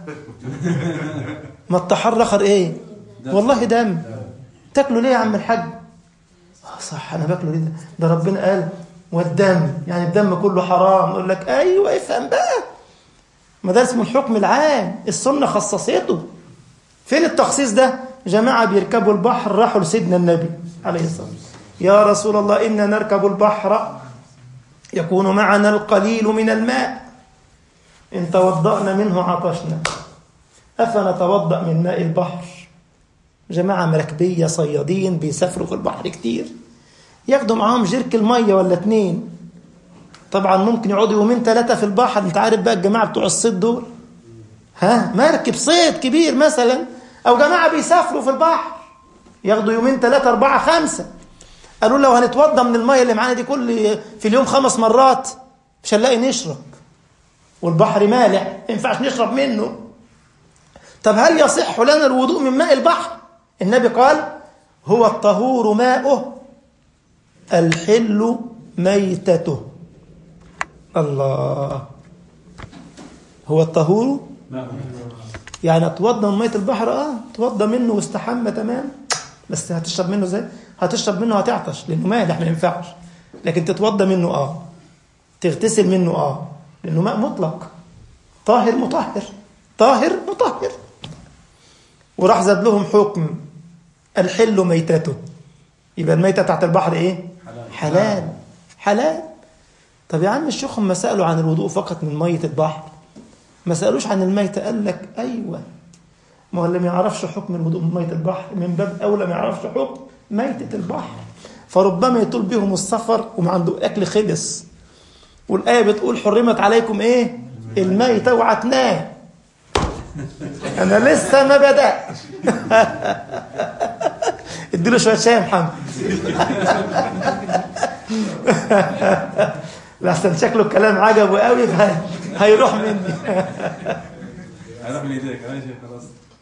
ما الطحال الاخر ايه والله دم تاكله ليه يا عم الحاج آه صح انا باكله ليه ده ده ربنا قال والدم يعني الدم كله حرام يقول لك ايوه افهم بقى ما ده اسمه الحكم العام السنه خصصته فين التخصيص ده جماعه بيركبوا البحر راحوا لسيدنا النبي عليه الصلاه والسلام يا رسول الله انا نركب البحر يكون معنا القليل من الماء إن توضأنا منه عطشنا أفنتوضأ من ماء البحر جماعة مركبية صيادين بيسافروا في البحر كتير ياخدوا معاهم جرك المية ولا اتنين طبعا ممكن يقعدوا يومين ثلاثة في البحر انت عارف بقى الجماعة بتوع الصيد دول ها مركب صيد كبير مثلا أو جماعة بيسافروا في البحر ياخدوا يومين ثلاثة أربعة خمسة قالوا لو هنتوضى من المية اللي معانا دي كل في اليوم خمس مرات مش هنلاقي نشرب والبحر مالح ما ينفعش نشرب منه طب هل يصح لنا الوضوء من ماء البحر النبي قال هو الطهور ماؤه الحل ميتته الله هو الطهور يعني اتوضى من ميه البحر اه اتوضى منه واستحمى تمام بس هتشرب منه ازاي هتشرب منه هتعطش لانه مالح ما ينفعش لكن تتوضى منه اه تغتسل منه اه لانه ماء مطلق طاهر مطهر طاهر مطهر وراح زاد لهم حكم الحل ميتته يبقى الميتة تحت البحر ايه حلال حلال طب يا عم الشيخ هم سألوا عن الوضوء فقط من مية البحر ما سألوش عن الميتة قال لك أيوة ما هو اللي ما يعرفش حكم الوضوء من مية البحر من باب أولى ما يعرفش حكم ميتة البحر فربما يطول بهم السفر وما عنده أكل خلص والآية بتقول حرمت عليكم إيه الميتة وعتناه أنا لسه ما بدأت اديله شوية شاي يا محمد لحسن شكله الكلام عجبه قوي هيروح مني
هروح من ايديك انا شيخ خلاص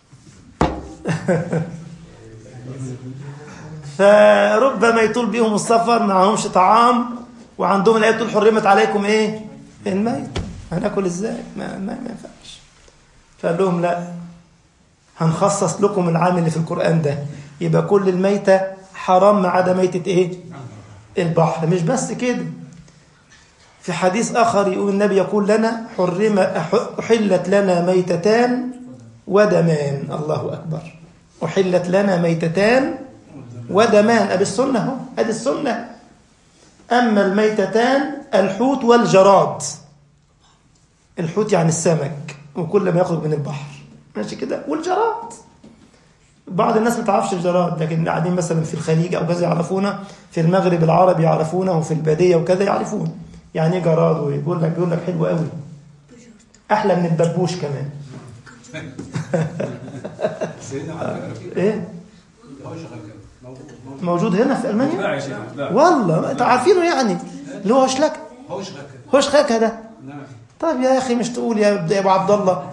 فربما يطول بيهم السفر معهمش طعام وعندهم الآية تقول حرمت عليكم إيه؟ الميت هناكل إزاي؟ ما, ما, ما ينفعش فقال لهم لا هنخصص لكم العام اللي في القرآن ده يبقى كل الميتة حرام ما عدا ميتة إيه؟ البحر مش بس كده في حديث آخر يقول النبي يقول لنا حرم أحلت لنا ميتتان ودمان الله أكبر أحلت لنا ميتتان ودمان أبي السنة هو هذه السنة أما الميتتان الحوت والجراد الحوت يعني السمك وكل ما يخرج من البحر ماشي كده والجراد بعض الناس ما تعرفش الجراد لكن قاعدين مثلا في الخليج او كذا يعرفونه في المغرب العربي يعرفونه وفي الباديه وكذا يعرفون يعني ايه جراد ويقول لك بيقول لك حلو قوي احلى من الدبوش كمان
سيدنا على فكره في
ايه
هو شغال كده موجود موجود
موجود هنا في المانيا
لا يا شيخ لا
والله انتوا عارفينه يعني اللي هو شلك
هو شغال كده
هو شخاكه ده
نعم
طيب يا اخي مش تقول يا يا ابو عبد الله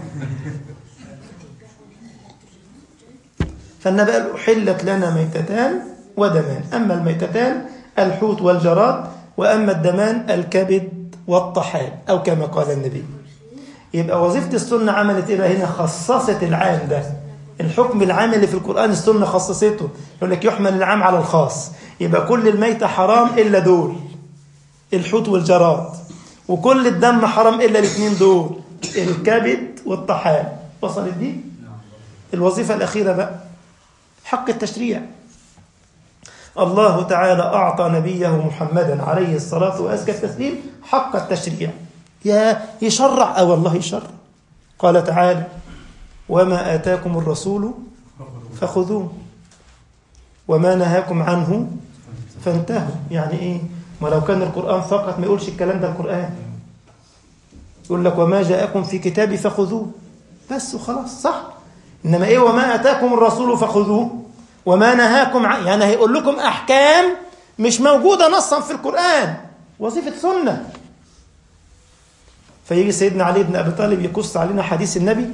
فالنبي قال احلت لنا ميتتان ودمان اما الميتتان الحوت والجراد واما الدمان الكبد والطحال او كما قال النبي يبقى وظيفه السنه عملت ايه بقى هنا خصصت العام ده الحكم العام اللي في القران السنه خصصته يقول لك يحمل العام على الخاص يبقى كل الميتة حرام الا دول الحوت والجراد وكل الدم حرام الا الاثنين دول الكبد والطحال وصلت دي الوظيفه الاخيره بقى حق التشريع الله تعالى أعطى نبيه محمدا عليه الصلاة وأزكى التسليم حق التشريع يا يشرع أو والله يشرع قال تعالى وما آتاكم الرسول فخذوه وما نهاكم عنه فانتهوا يعني إيه ولو كان القرآن فقط ما يقولش الكلام ده القرآن يقول لك وما جاءكم في كتابي فخذوه بس وخلاص صح إنما إيه وما آتاكم الرسول فخذوه وما نهاكم عن يعني هيقول لكم أحكام مش موجودة نصا في القرآن وظيفة سنة فيجي سيدنا علي بن أبي طالب يقص علينا حديث النبي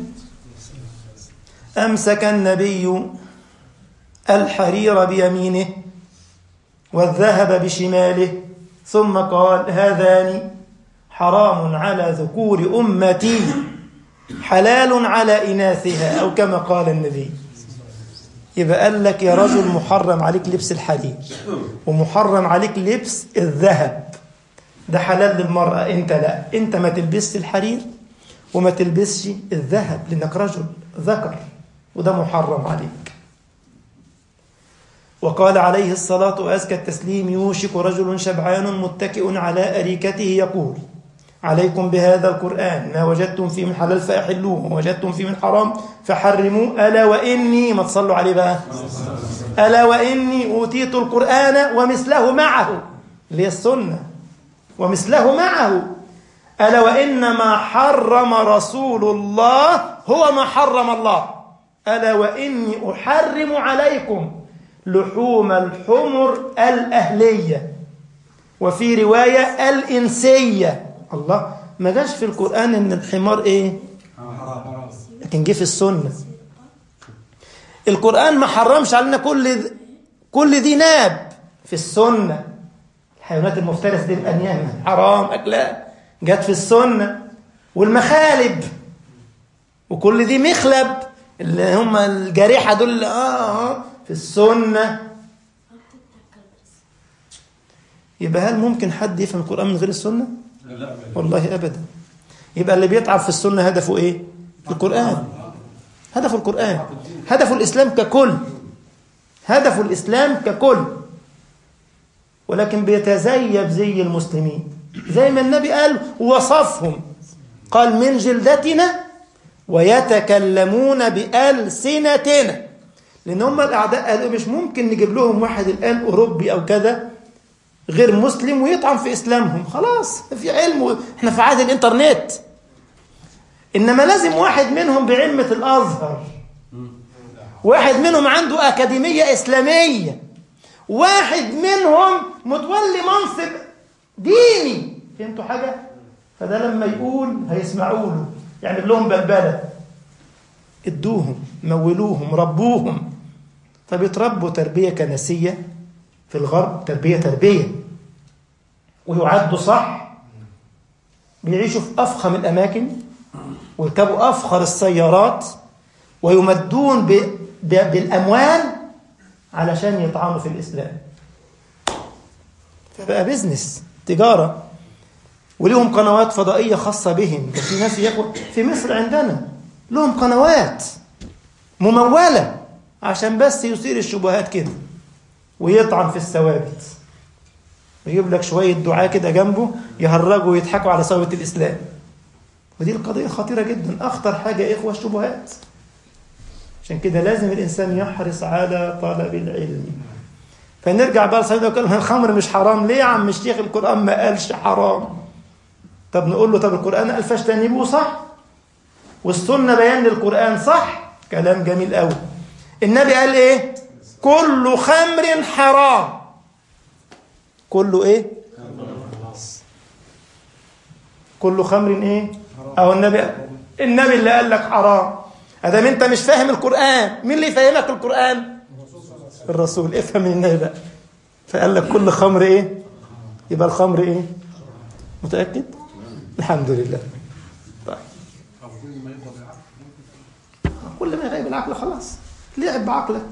أمسك النبي الحرير بيمينه والذهب بشماله ثم قال هذان حرام على ذكور أمتي حلال على إناثها أو كما قال النبي يبقى قال لك يا رجل محرم عليك لبس الحرير ومحرم عليك لبس الذهب ده حلال للمرأة انت لا انت ما تلبسش الحرير وما تلبسش الذهب لانك رجل ذكر وده محرم عليك وقال عليه الصلاة وأزكى التسليم يوشك رجل شبعان متكئ على أريكته يقول عليكم بهذا القرآن ما وجدتم فيه من حلال فأحلوه وما وجدتم فيه من حرام فحرموه ألا وإني ما تصلوا عليه بقى ألا وإني أوتيت القرآن ومثله معه اللي هي السنة ومثله معه ألا وإن ما حرم رسول الله هو ما حرم الله ألا وإني أحرم عليكم لحوم الحمر الأهلية وفي رواية الإنسية الله ما جاش في القرآن إن الحمار إيه لكن جه في السنة القرآن ما حرمش علينا كل كل ذي ناب في السنة الحيوانات المفترسة دي الأنيام حرام أكلها جت في السنة والمخالب وكل ذي مخلب اللي هم الجارحة دول آه, آه في السنة يبقى هل ممكن حد يفهم القرآن من غير السنة؟
لا
والله أبدا يبقى اللي بيتعب في السنة هدفه إيه؟ القرآن هدفه القرآن هدفه الإسلام ككل هدفه الإسلام ككل ولكن بيتزيب زي المسلمين زي ما النبي قال وصفهم قال من جلدتنا ويتكلمون بألسنتنا لأن هم الأعداء قالوا مش ممكن نجيب لهم واحد الآن أوروبي أو كذا غير مسلم ويطعن في إسلامهم خلاص في علم احنا في عهد الإنترنت إنما لازم واحد منهم بعلمة الأزهر واحد منهم عنده أكاديمية إسلامية واحد منهم متولي منصب ديني فهمتوا حاجة؟ فده لما يقول هيسمعوا له يعمل لهم بلبلة ادوهم مولوهم ربوهم طب يتربوا تربية كنسية في الغرب تربية تربية ويعدوا صح بيعيشوا في أفخم الأماكن ويركبوا أفخر السيارات ويمدون ب... ب... بالأموال علشان يطعنوا في الإسلام فبقى بيزنس تجارة وليهم قنوات فضائية خاصة بهم ده في ناس ياخد في مصر عندنا لهم قنوات ممولة عشان بس يثير الشبهات كده ويطعن في الثوابت ويجيب لك شوية دعاة كده جنبه يهرجوا ويضحكوا على ثوابت الإسلام ودي القضية خطيرة جدا أخطر حاجة يا إخوة الشبهات عشان كده لازم الإنسان يحرص على طلب العلم فنرجع بقى لسيدنا وكلمة الخمر مش حرام ليه يا عم الشيخ القرآن ما قالش حرام طب نقول له طب القرآن قال فاجتنبوه صح والسنة بيان للقرآن صح كلام جميل قوي النبي قال ايه كل خمر حرام كله ايه كل خمر ايه او النبي النبي اللي قال لك حرام ادام انت مش فاهم القران مين اللي يفهمك القران الرسول افهم من النبي بقى فقال لك كل خمر ايه يبقى الخمر ايه متاكد الحمد لله طيب
المفروض ما يفضل العقل
كل ما يغيب العقل خلاص لعب بعقلك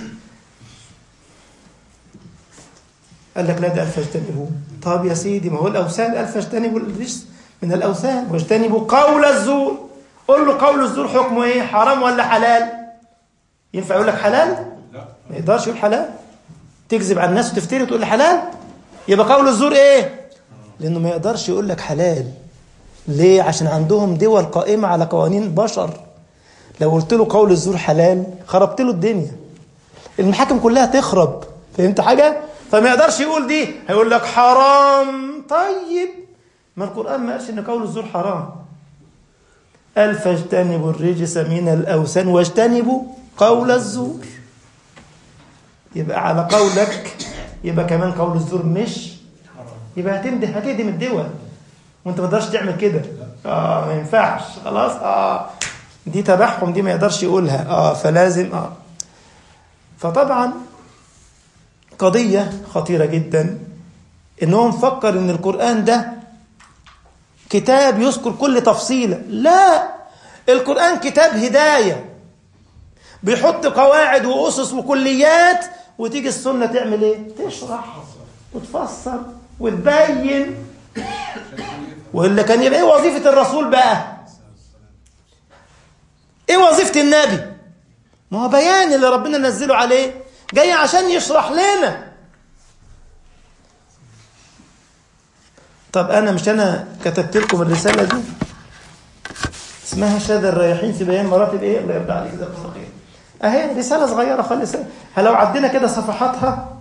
قال لك لا ده ألف اجتنبوه طب يا سيدي ما هو الأوثان ألف اجتنبوا الرجس من الأوثان واجتنبوا قول الزور قول له قول الزور حكمه إيه حرام ولا حلال ينفع يقول لك حلال
لا
ما يقدرش يقول حلال تكذب على الناس وتفتري وتقول لي حلال يبقى قول الزور إيه لأنه ما يقدرش يقول لك حلال ليه عشان عندهم دول قائمة على قوانين بشر لو قلت له قول الزور حلال خربت له الدنيا المحاكم كلها تخرب فهمت حاجة فما يقدرش يقول دي هيقول لك حرام طيب ما القرآن ما قالش ان قول الزور حرام قال فاجتنبوا الرجس من الأوثان واجتنبوا قول الزور يبقى على قولك يبقى كمان قول الزور مش يبقى هتمدح هتهدم الدول وانت ما تقدرش تعمل كده اه ما ينفعش خلاص اه دي تبعهم دي ما يقدرش يقولها اه فلازم اه فطبعا قضية خطيرة جدا ان هو مفكر ان القرآن ده كتاب يذكر كل تفصيلة لا القرآن كتاب هداية بيحط قواعد وأسس وكليات وتيجي السنة تعمل ايه تشرح وتفسر وتبين وإلا كان يبقى ايه وظيفة الرسول بقى ايه وظيفة النبي ما هو بيان اللي ربنا نزله عليه جاي عشان يشرح لنا طب انا مش انا كتبت لكم الرسالة دي اسمها شهادة الرايحين في بيان مراتب ايه الله يرضى عليك جزاك الله خير اهي رسالة صغيرة خالص لو عدينا كده صفحاتها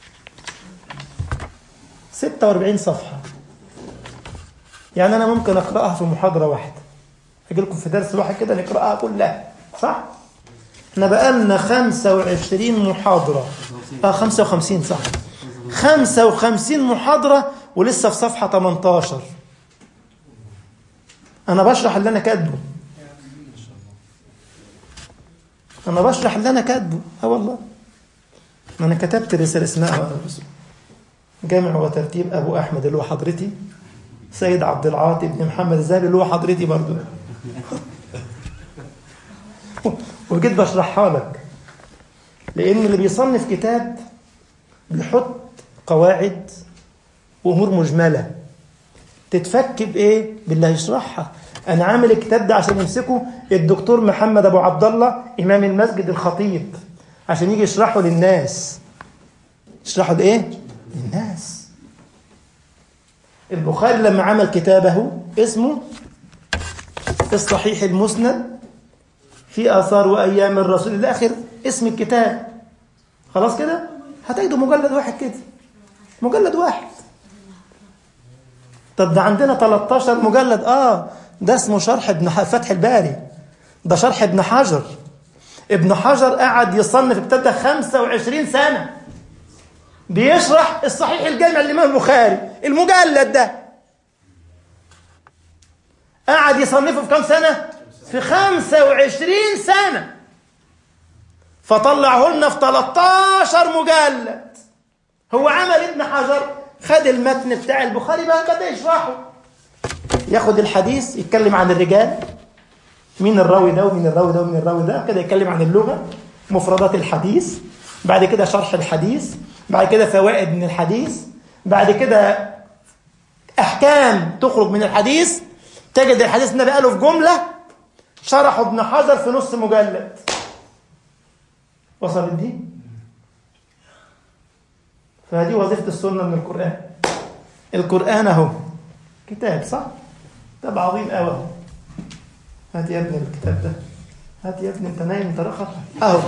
46 صفحة يعني انا ممكن اقراها في محاضرة واحدة اجي لكم في درس واحد كده نقراها كلها صح احنا بقالنا 25 محاضرة اه 55 صح 55 محاضرة ولسه في صفحة 18 انا بشرح اللي انا كاتبه انا بشرح اللي انا كاتبه اه والله انا كتبت رسالة اسمها جامع وترتيب ابو احمد اللي هو حضرتي سيد عبد العاطي بن محمد الزهري اللي هو حضرتي برضه وجيت بشرحها لك لان اللي بيصنف كتاب بيحط قواعد وامور مجمله تتفك بايه باللي هيشرحها انا عامل الكتاب ده عشان يمسكه الدكتور محمد ابو عبد الله امام المسجد الخطيب عشان يجي يشرحه للناس يشرحه لايه للناس البخاري لما عمل كتابه اسمه الصحيح المسند في آثار وأيام الرسول إلى آخر اسم الكتاب خلاص كده هتجدوا مجلد واحد كده مجلد واحد طب ده عندنا 13 مجلد آه ده اسمه شرح ابن فتح الباري ده شرح ابن حجر ابن حجر قعد يصنف الكتاب ده 25 سنة بيشرح الصحيح الجامع للإمام البخاري المجلد ده قعد يصنفه في كام سنة؟ في 25 سنة فطلعه لنا في 13 مجلد هو عمل ابن حجر خد المتن بتاع البخاري بقى بدأ يشرحه ياخد الحديث يتكلم عن الرجال مين الراوي ده ومين الراوي ده ومين الراوي ده كده يتكلم عن اللغة مفردات الحديث بعد كده شرح الحديث بعد كده فوائد من الحديث بعد كده أحكام تخرج من الحديث تجد الحديث النبي قاله في جملة شرحه ابن حجر في نص مجلد وصلت دي فهذه وظيفة السنة من القرآن القرآن اهو كتاب صح كتاب عظيم قوي اهو هات يا ابني الكتاب ده هات يا ابني انت نايم انت رخص اهو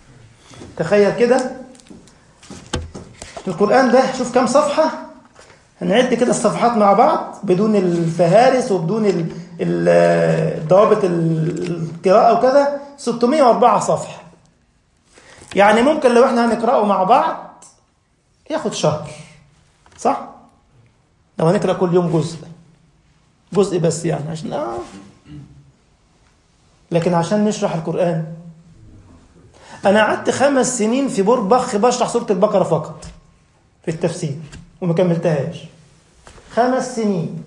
تخيل كده القرآن ده شوف كم صفحة هنعد كده الصفحات مع بعض بدون الفهارس وبدون ال- ال- ضوابط ال- القراءة وكذا 604 صفحة يعني ممكن لو احنا هنقرأه مع بعض ياخد شهر صح؟ لو هنقرأ كل يوم جزء جزء بس يعني عشان اه لكن عشان نشرح القرآن أنا قعدت خمس سنين في بوربخ بشرح سورة البقرة فقط في التفسير وما كملتهاش خمس سنين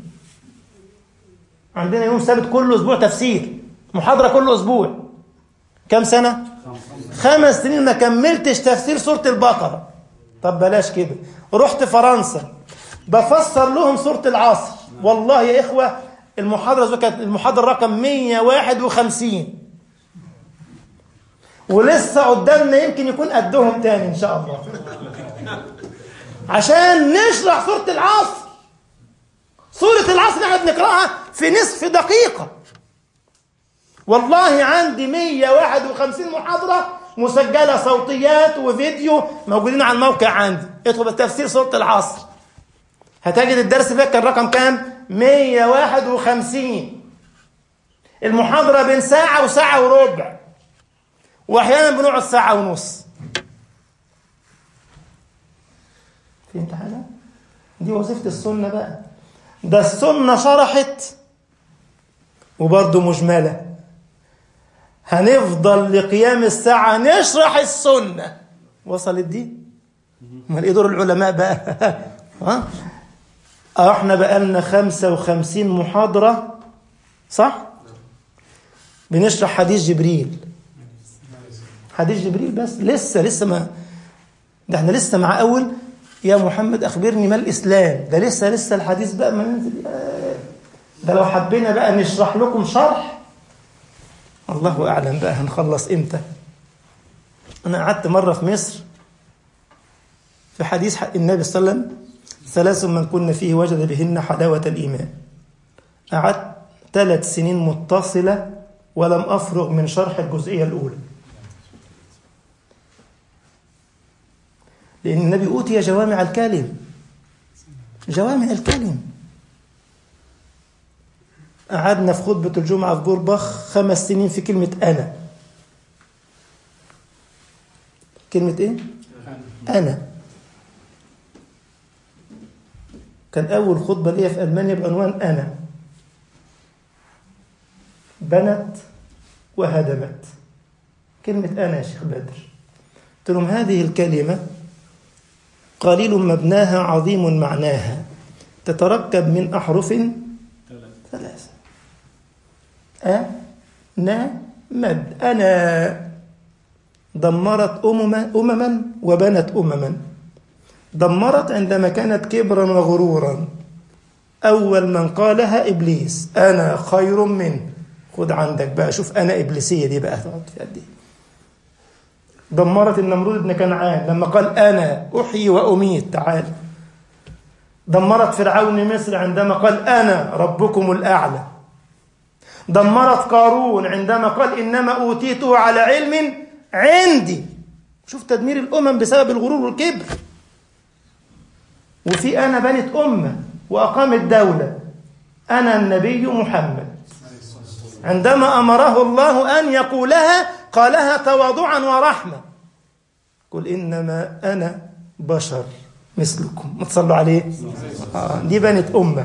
عندنا يوم ثابت كل أسبوع تفسير محاضرة كل أسبوع كم سنة؟ خمس سنين ما كملتش تفسير سورة البقرة طب بلاش كده رحت فرنسا بفسر لهم سورة العصر والله يا إخوة المحاضرة كانت المحاضرة رقم 151 ولسه قدامنا يمكن يكون قدهم تاني إن شاء الله عشان نشرح سورة العصر سورة العصر احنا بنقراها في نصف دقيقة والله عندي 151 محاضرة مسجلة صوتيات وفيديو موجودين على الموقع عندي اطلب تفسير سورة العصر هتجد الدرس ده كان رقم كام 151 المحاضرة بين ساعة وساعة وربع واحيانا بنقعد ساعة ونص في امتحانات دي وظيفة السنة بقى ده السنة شرحت وبرضه مجملة هنفضل لقيام الساعة نشرح السنة وصلت دي امال ايه دور العلماء بقى ها اه احنا بقالنا خمسة وخمسين محاضرة صح بنشرح حديث جبريل حديث جبريل بس لسه لسه ما ده احنا لسه مع اول يا محمد اخبرني ما الاسلام ده لسه لسه الحديث بقى ما ننزل ياه. ده لو حبينا بقى نشرح لكم شرح الله اعلم بقى هنخلص امتى انا قعدت مره في مصر في حديث حق النبي صلى الله عليه وسلم ثلاث من كن فيه وجد بهن حلاوه الايمان قعدت ثلاث سنين متصله ولم افرغ من شرح الجزئيه الاولى لأن النبي أوتي جوامع الكلم جوامع الكلم قعدنا في خطبة الجمعة في بوربخ خمس سنين في كلمة أنا كلمة إيه؟ أنا كان أول خطبة ليا في ألمانيا بعنوان أنا بنت وهدمت كلمة أنا يا شيخ بدر قلت لهم هذه الكلمة قليل مبناها عظيم معناها تتركب من أحرف ثلاثة أ نا مد أنا دمرت أمما أمما وبنت أمما دمرت عندما كانت كبرا وغرورا أول من قالها إبليس أنا خير منه خد عندك بقى شوف أنا إبليسية دي بقى تقعد في قد إيه دمرت النمرود بن كنعان لما قال أنا أحيي وأميت تعال دمرت فرعون مصر عندما قال أنا ربكم الأعلى دمرت قارون عندما قال إنما أوتيته على علم عندي شوف تدمير الأمم بسبب الغرور والكبر وفي أنا بنت أمة وأقامت دولة أنا النبي محمد عندما أمره الله أن يقولها قالها تواضعا ورحمة قل إنما أنا بشر مثلكم ما تصلوا عليه آه دي بنت أمة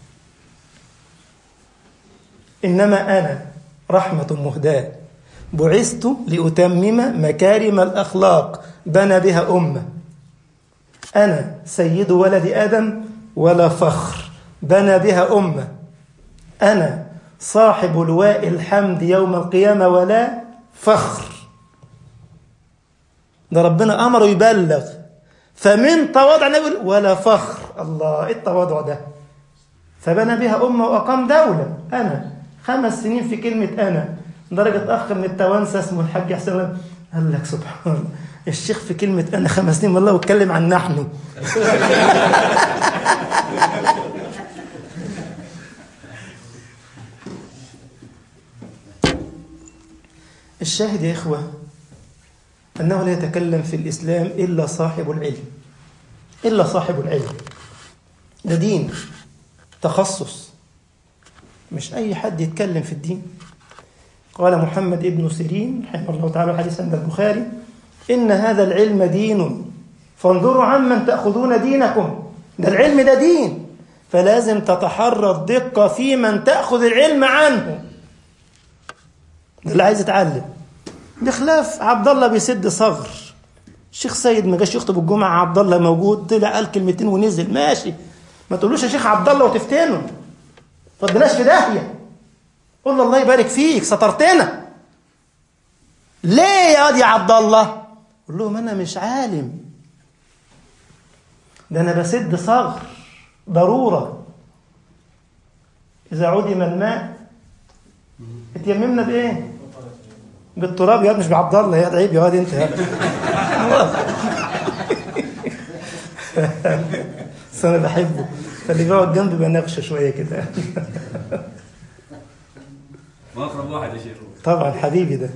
إنما أنا رحمة مهداة بعثت لأتمم مكارم الأخلاق بنى بها أمة أنا سيد ولد آدم ولا فخر بنى بها أمة أنا صاحب لواء الحمد يوم القيامة ولا فخر ده ربنا أمره يبلغ فمن تواضع النبي ولا فخر الله إيه التواضع ده فبنى بها أمة وأقام دولة أنا خمس سنين في كلمة أنا درجة أخ من التوانسة اسمه الحاج حسين قال لك سبحان الله الشيخ في كلمة أنا خمس سنين والله واتكلم عن نحن الشاهد يا إخوة أنه لا يتكلم في الإسلام إلا صاحب العلم إلا صاحب العلم ده دين تخصص مش أي حد يتكلم في الدين قال محمد ابن سيرين رحمه الله تعالى حديث عند البخاري إن هذا العلم دين فانظروا عمن تأخذون دينكم ده العلم ده دين فلازم تتحرى الدقة في من تأخذ العلم عنه ده اللي عايز يتعلم بخلاف عبد الله بيسد صغر الشيخ سيد ما جاش يخطب الجمعة عبد الله موجود طلع قال كلمتين ونزل ماشي ما تقولوش يا شيخ عبد الله وتفتنه ما تودناش في داهية قول له الله يبارك فيك سترتنا ليه يا واد يا عبد الله قول لهم انا مش عالم ده انا بسد صغر ضروره اذا عدم الماء اتيممنا بايه بالتراب يا واد مش بعبد الله يا واد عيب يا واد انت يا واد. بس انا بحبه فاللي بيقعد جنبي بناقشه شويه كده
ما اقرب واحد يا شيخ
طبعا حبيبي ده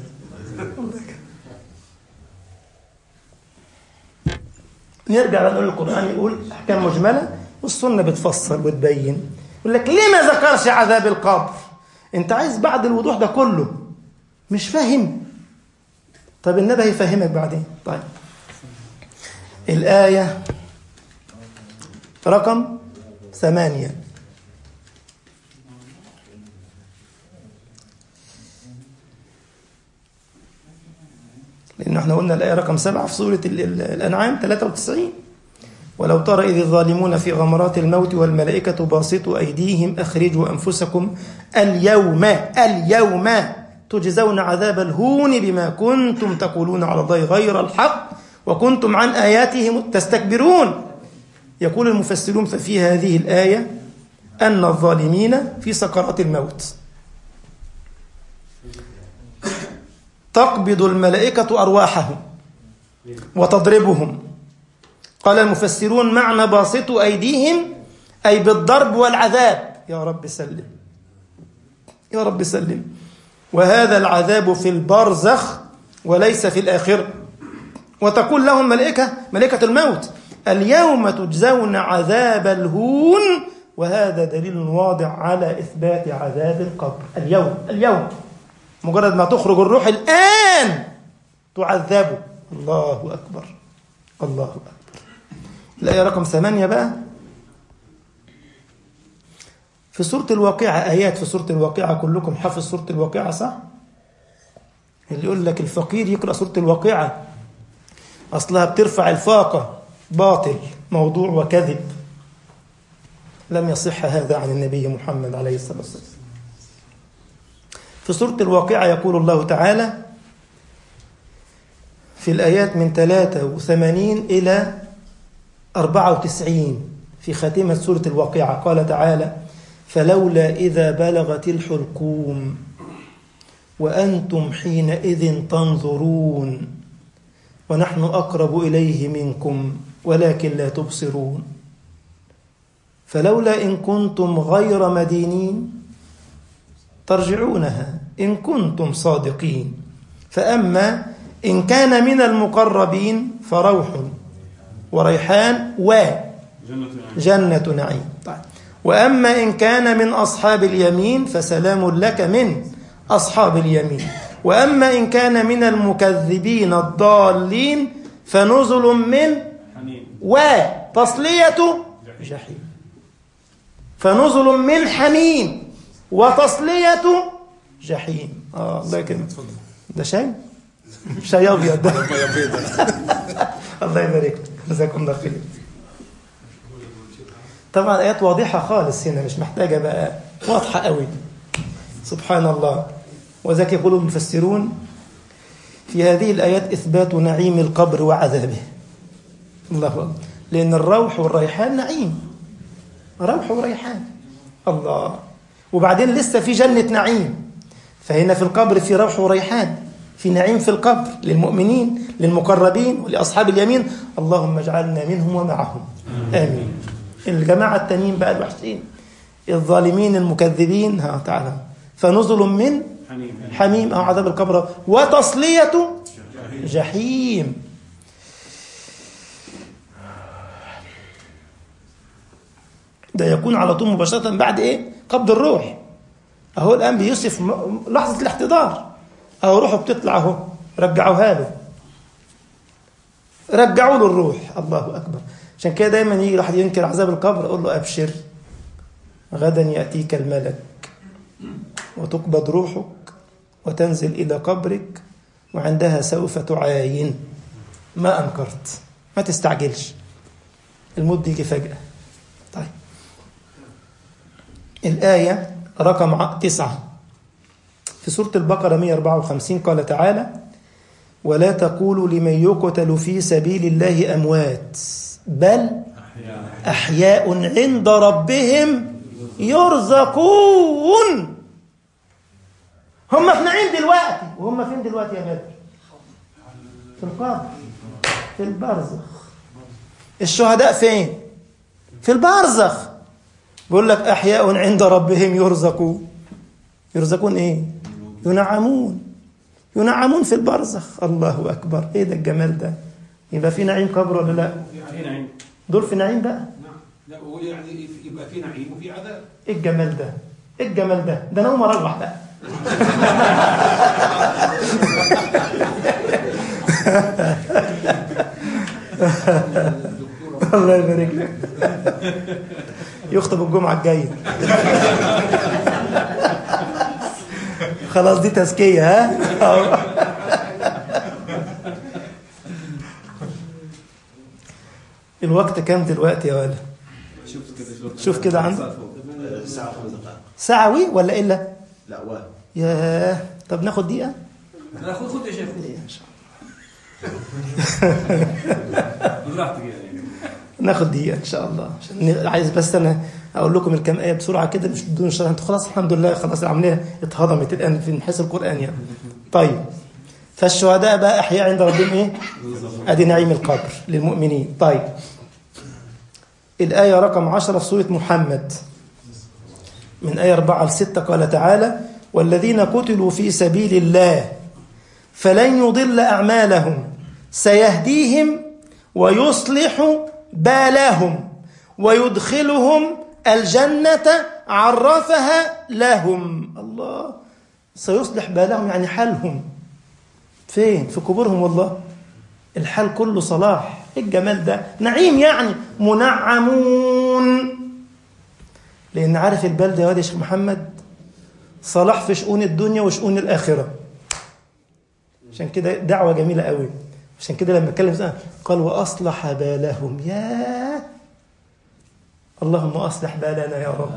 نرجع بقى نقول القرآن يقول أحكام مجملة والسنة بتفسر وتبين يقول لك ليه ما ذكرش عذاب القبر أنت عايز بعد الوضوح ده كله مش فاهم طب النبي هيفهمك بعدين طيب الآية رقم ثمانية لأن احنا قلنا الآية رقم سبعة في سورة ال- ال- الأنعام 93 ولو ترى إذ الظالمون في غمرات الموت والملائكة باسطوا أيديهم أخرجوا أنفسكم اليوم اليوم تجزون عذاب الهون بما كنتم تقولون على الله غير الحق وكنتم عن آياته تستكبرون يقول المفسرون ففي هذه الآية أن الظالمين في سكرات الموت تقبض الملائكة أرواحهم وتضربهم قال المفسرون معنى باسط أيديهم أي بالضرب والعذاب يا رب سلم يا رب سلم وهذا العذاب في البرزخ وليس في الآخرة وتقول لهم ملائكة ملائكة الموت اليوم تجزون عذاب الهون وهذا دليل واضح على إثبات عذاب القبر اليوم اليوم مجرد ما تخرج الروح الآن تعذبوا الله أكبر الله أكبر الآية رقم ثمانية بقى في سورة الواقعة آيات في سورة الواقعة كلكم حافظ سورة الواقعة صح؟ اللي يقول لك الفقير يقرأ سورة الواقعة أصلها بترفع الفاقة باطل موضوع وكذب لم يصح هذا عن النبي محمد عليه الصلاة والسلام في سورة الواقعة يقول الله تعالى في الآيات من 83 إلى 94 في خاتمة سورة الواقعة قال تعالى فلولا إذا بلغت الحلقوم وأنتم حينئذ تنظرون ونحن أقرب إليه منكم ولكن لا تبصرون فلولا إن كنتم غير مدينين ترجعونها إن كنتم صادقين فأما إن كان من المقربين فروح وريحان وجنة نعيم طيب. وأما إن كان من أصحاب اليمين فسلام لك من أصحاب اليمين وأما إن كان من المكذبين الضالين فنزل من وتصلية جحيم فنزل من حميم وتصلية جحيم آه الله يكرمك ده شاي شاي أبيض ده الله يبارك لك جزاكم الله خير طبعا آيات واضحة خالص هنا مش محتاجة بقى واضحة قوي سبحان الله وذلك يقول المفسرون في هذه الآيات إثبات نعيم القبر وعذابه الله أكبر لأن الروح والريحان نعيم روح وريحان الله وبعدين لسه في جنة نعيم فهنا في القبر في روح وريحان في نعيم في القبر للمؤمنين للمقربين ولأصحاب اليمين اللهم اجعلنا منهم ومعهم آمين الجماعة التانيين بقى الوحشين الظالمين المكذبين ها تعالى فنزل من حميم أو عذاب القبر وتصلية جحيم ده يكون على طول مباشرة بعد إيه قبض الروح أهو الآن بيوصف م- لحظة الاحتضار أهو روحه بتطلع أهو رجعوها له رجعوا له الروح الله أكبر عشان كده دايما يجي واحد ينكر عذاب القبر أقول له أبشر غدا يأتيك الملك وتقبض روحك وتنزل إلى قبرك وعندها سوف تعاين ما أنكرت ما تستعجلش الموت بيجي فجأة طيب الآية رقم ع- تسعة في سورة البقرة 154 قال تعالى ولا تقولوا لمن يقتل في سبيل الله أموات بل أحياء عند ربهم يرزقون هم في نعيم دلوقتي وهم فين دلوقتي يا بدر في القبر في البرزخ الشهداء فين في البرزخ بيقول لك أحياء عند ربهم يرزقون يرزقون إيه ينعمون ينعمون في البرزخ الله أكبر إيه ده الجمال ده يبقى في نعيم قبر ولا لا
في نعيم
دول في نعيم بقى
نعم لا هو يعني يبقى في نعيم وفي عذاب
ايه الجمال ده ايه الجمال ده ده انا اقوم اروح بقى الله يبارك لك يخطب الجمعة الجاية خلاص دي تزكية ها الوقت كام دلوقتي يا ولد
شفت كده شفت
شوف كده عندك.
الساعة خمس دقائق
ساعوي ولا إلا
لا واحد
ياه طب ناخد دقيقة
لا خذ خذ يا شيخ
دقيقة إن شاء
براحتك يعني
ناخد دقيقة إن شاء الله عشان ن- عايز بس أنا أقول لكم الكام آية بسرعة كده مش بدون شرح أنتوا خلاص الحمد لله خلاص العملية اتهضمت الآن في حيث القرآن يعني طيب فالشهداء بقى أحياء عند ربهم إيه؟ أدي نعيم القبر للمؤمنين طيب الآية رقم عشرة في سورة محمد من آية أربعة لستة قال تعالى والذين قتلوا في سبيل الله فلن يضل أعمالهم سيهديهم ويصلح بالهم ويدخلهم الجنة عرفها لهم الله سيصلح بالهم يعني حالهم فين في قبورهم والله الحال كله صلاح إيه الجمال ده نعيم يعني منعمون لأن عارف البال ده يا واد يا شيخ محمد صلاح في شؤون الدنيا وشؤون الآخرة عشان كده دعوة جميلة قوي عشان كده لما اتكلم زمان قال وأصلح بالهم يا اللهم أصلح بالنا يا رب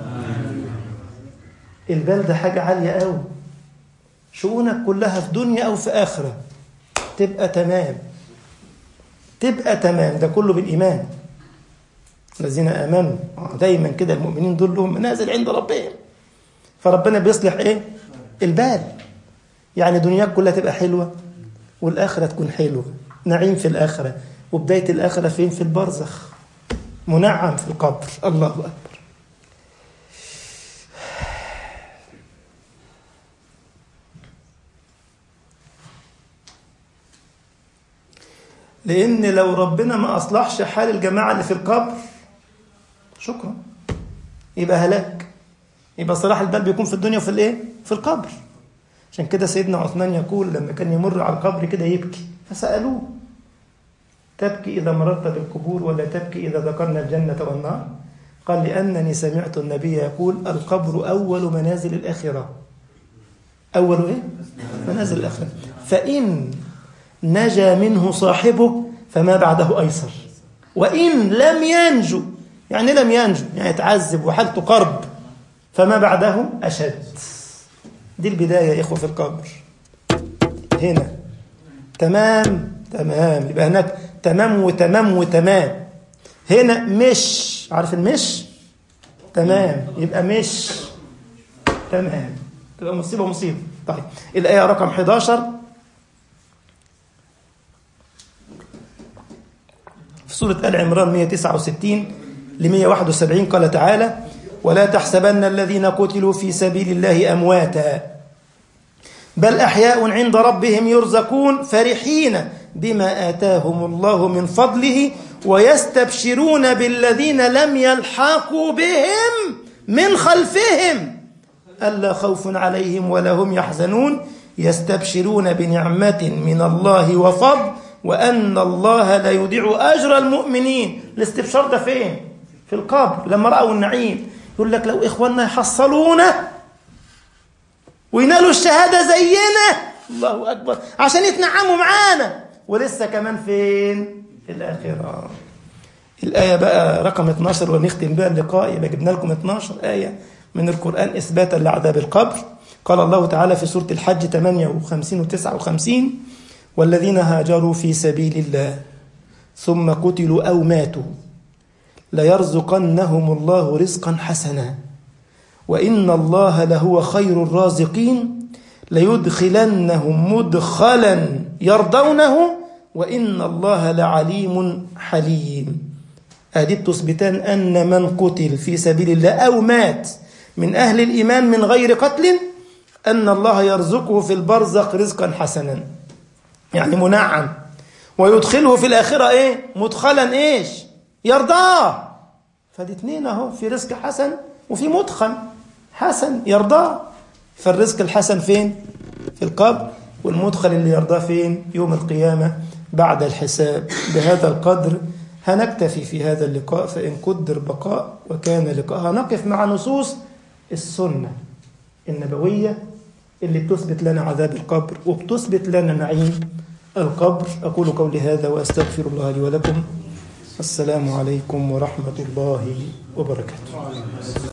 البال ده حاجة عالية قوي شؤونك كلها في دنيا أو في آخرة تبقى تمام تبقى تمام ده كله بالإيمان الذين آمنوا دايما كده المؤمنين دول لهم منازل عند ربهم فربنا بيصلح إيه البال يعني دنياك كلها تبقى حلوة والآخرة تكون حلوة نعيم في الآخرة وبداية الآخرة فين في البرزخ منعم في القبر الله أكبر لأن لو ربنا ما أصلحش حال الجماعة اللي في القبر شكرا يبقى هلاك يبقى صلاح البال بيكون في الدنيا وفي الايه؟ في القبر عشان كده سيدنا عثمان يقول لما كان يمر على القبر كده يبكي فسألوه تبكي إذا مررت بالقبور ولا تبكي إذا ذكرنا الجنة والنار قال لأنني سمعت النبي يقول القبر أول منازل الآخرة أول إيه؟ منازل الآخرة فإن نجا منه صاحبه فما بعده أيسر وإن لم ينجو يعني لم ينجو يعني يتعذب وحالته قرب فما بعده أشد دي البداية يا إخوة في القبر هنا تمام تمام يبقى هناك تمام وتمام وتمام هنا مش عارف المش تمام يبقى مش تمام تبقى مصيبة مصيبة طيب الآية رقم 11 في سورة آل عمران 169 ل 171 قال تعالى ولا تحسبن الذين قتلوا في سبيل الله أمواتا بل أحياء عند ربهم يرزقون فرحين بما آتاهم الله من فضله ويستبشرون بالذين لم يلحقوا بهم من خلفهم ألا خوف عليهم ولا هم يحزنون يستبشرون بنعمة من الله وفضل وأن الله لا يضيع أجر المؤمنين الاستبشار ده فين؟ في القبر لما رأوا النعيم يقول لك لو إخواننا يحصلونا وينالوا الشهادة زينا الله أكبر عشان يتنعموا معانا ولسه كمان فين؟ في الآخرة الآية بقى رقم 12 ونختم بها اللقاء يبقى جبنا لكم 12 آية من القرآن إثباتا لعذاب القبر قال الله تعالى في سورة الحج 58 و 59 والذين هاجروا في سبيل الله ثم قتلوا أو ماتوا ليرزقنهم الله رزقا حسنا وإن الله لهو خير الرازقين ليدخلنهم مدخلا يرضونه وإن الله لعليم حليم هذه تثبتان أن من قتل في سبيل الله أو مات من أهل الإيمان من غير قتل أن الله يرزقه في البرزق رزقا حسنا يعني منعم ويدخله في الآخرة إيه مدخلا إيش يرضاه فدي اتنين أهو في رزق حسن وفي مدخل حسن يرضاه فالرزق الحسن فين في القبر والمدخل اللي يرضاه فين يوم القيامة بعد الحساب بهذا القدر هنكتفي في هذا اللقاء فإن قدر بقاء وكان لقاء هنقف مع نصوص السنة النبوية اللي بتثبت لنا عذاب القبر وبتثبت لنا نعيم القبر أقول قولي هذا وأستغفر الله لي ولكم السلام عليكم ورحمة الله وبركاته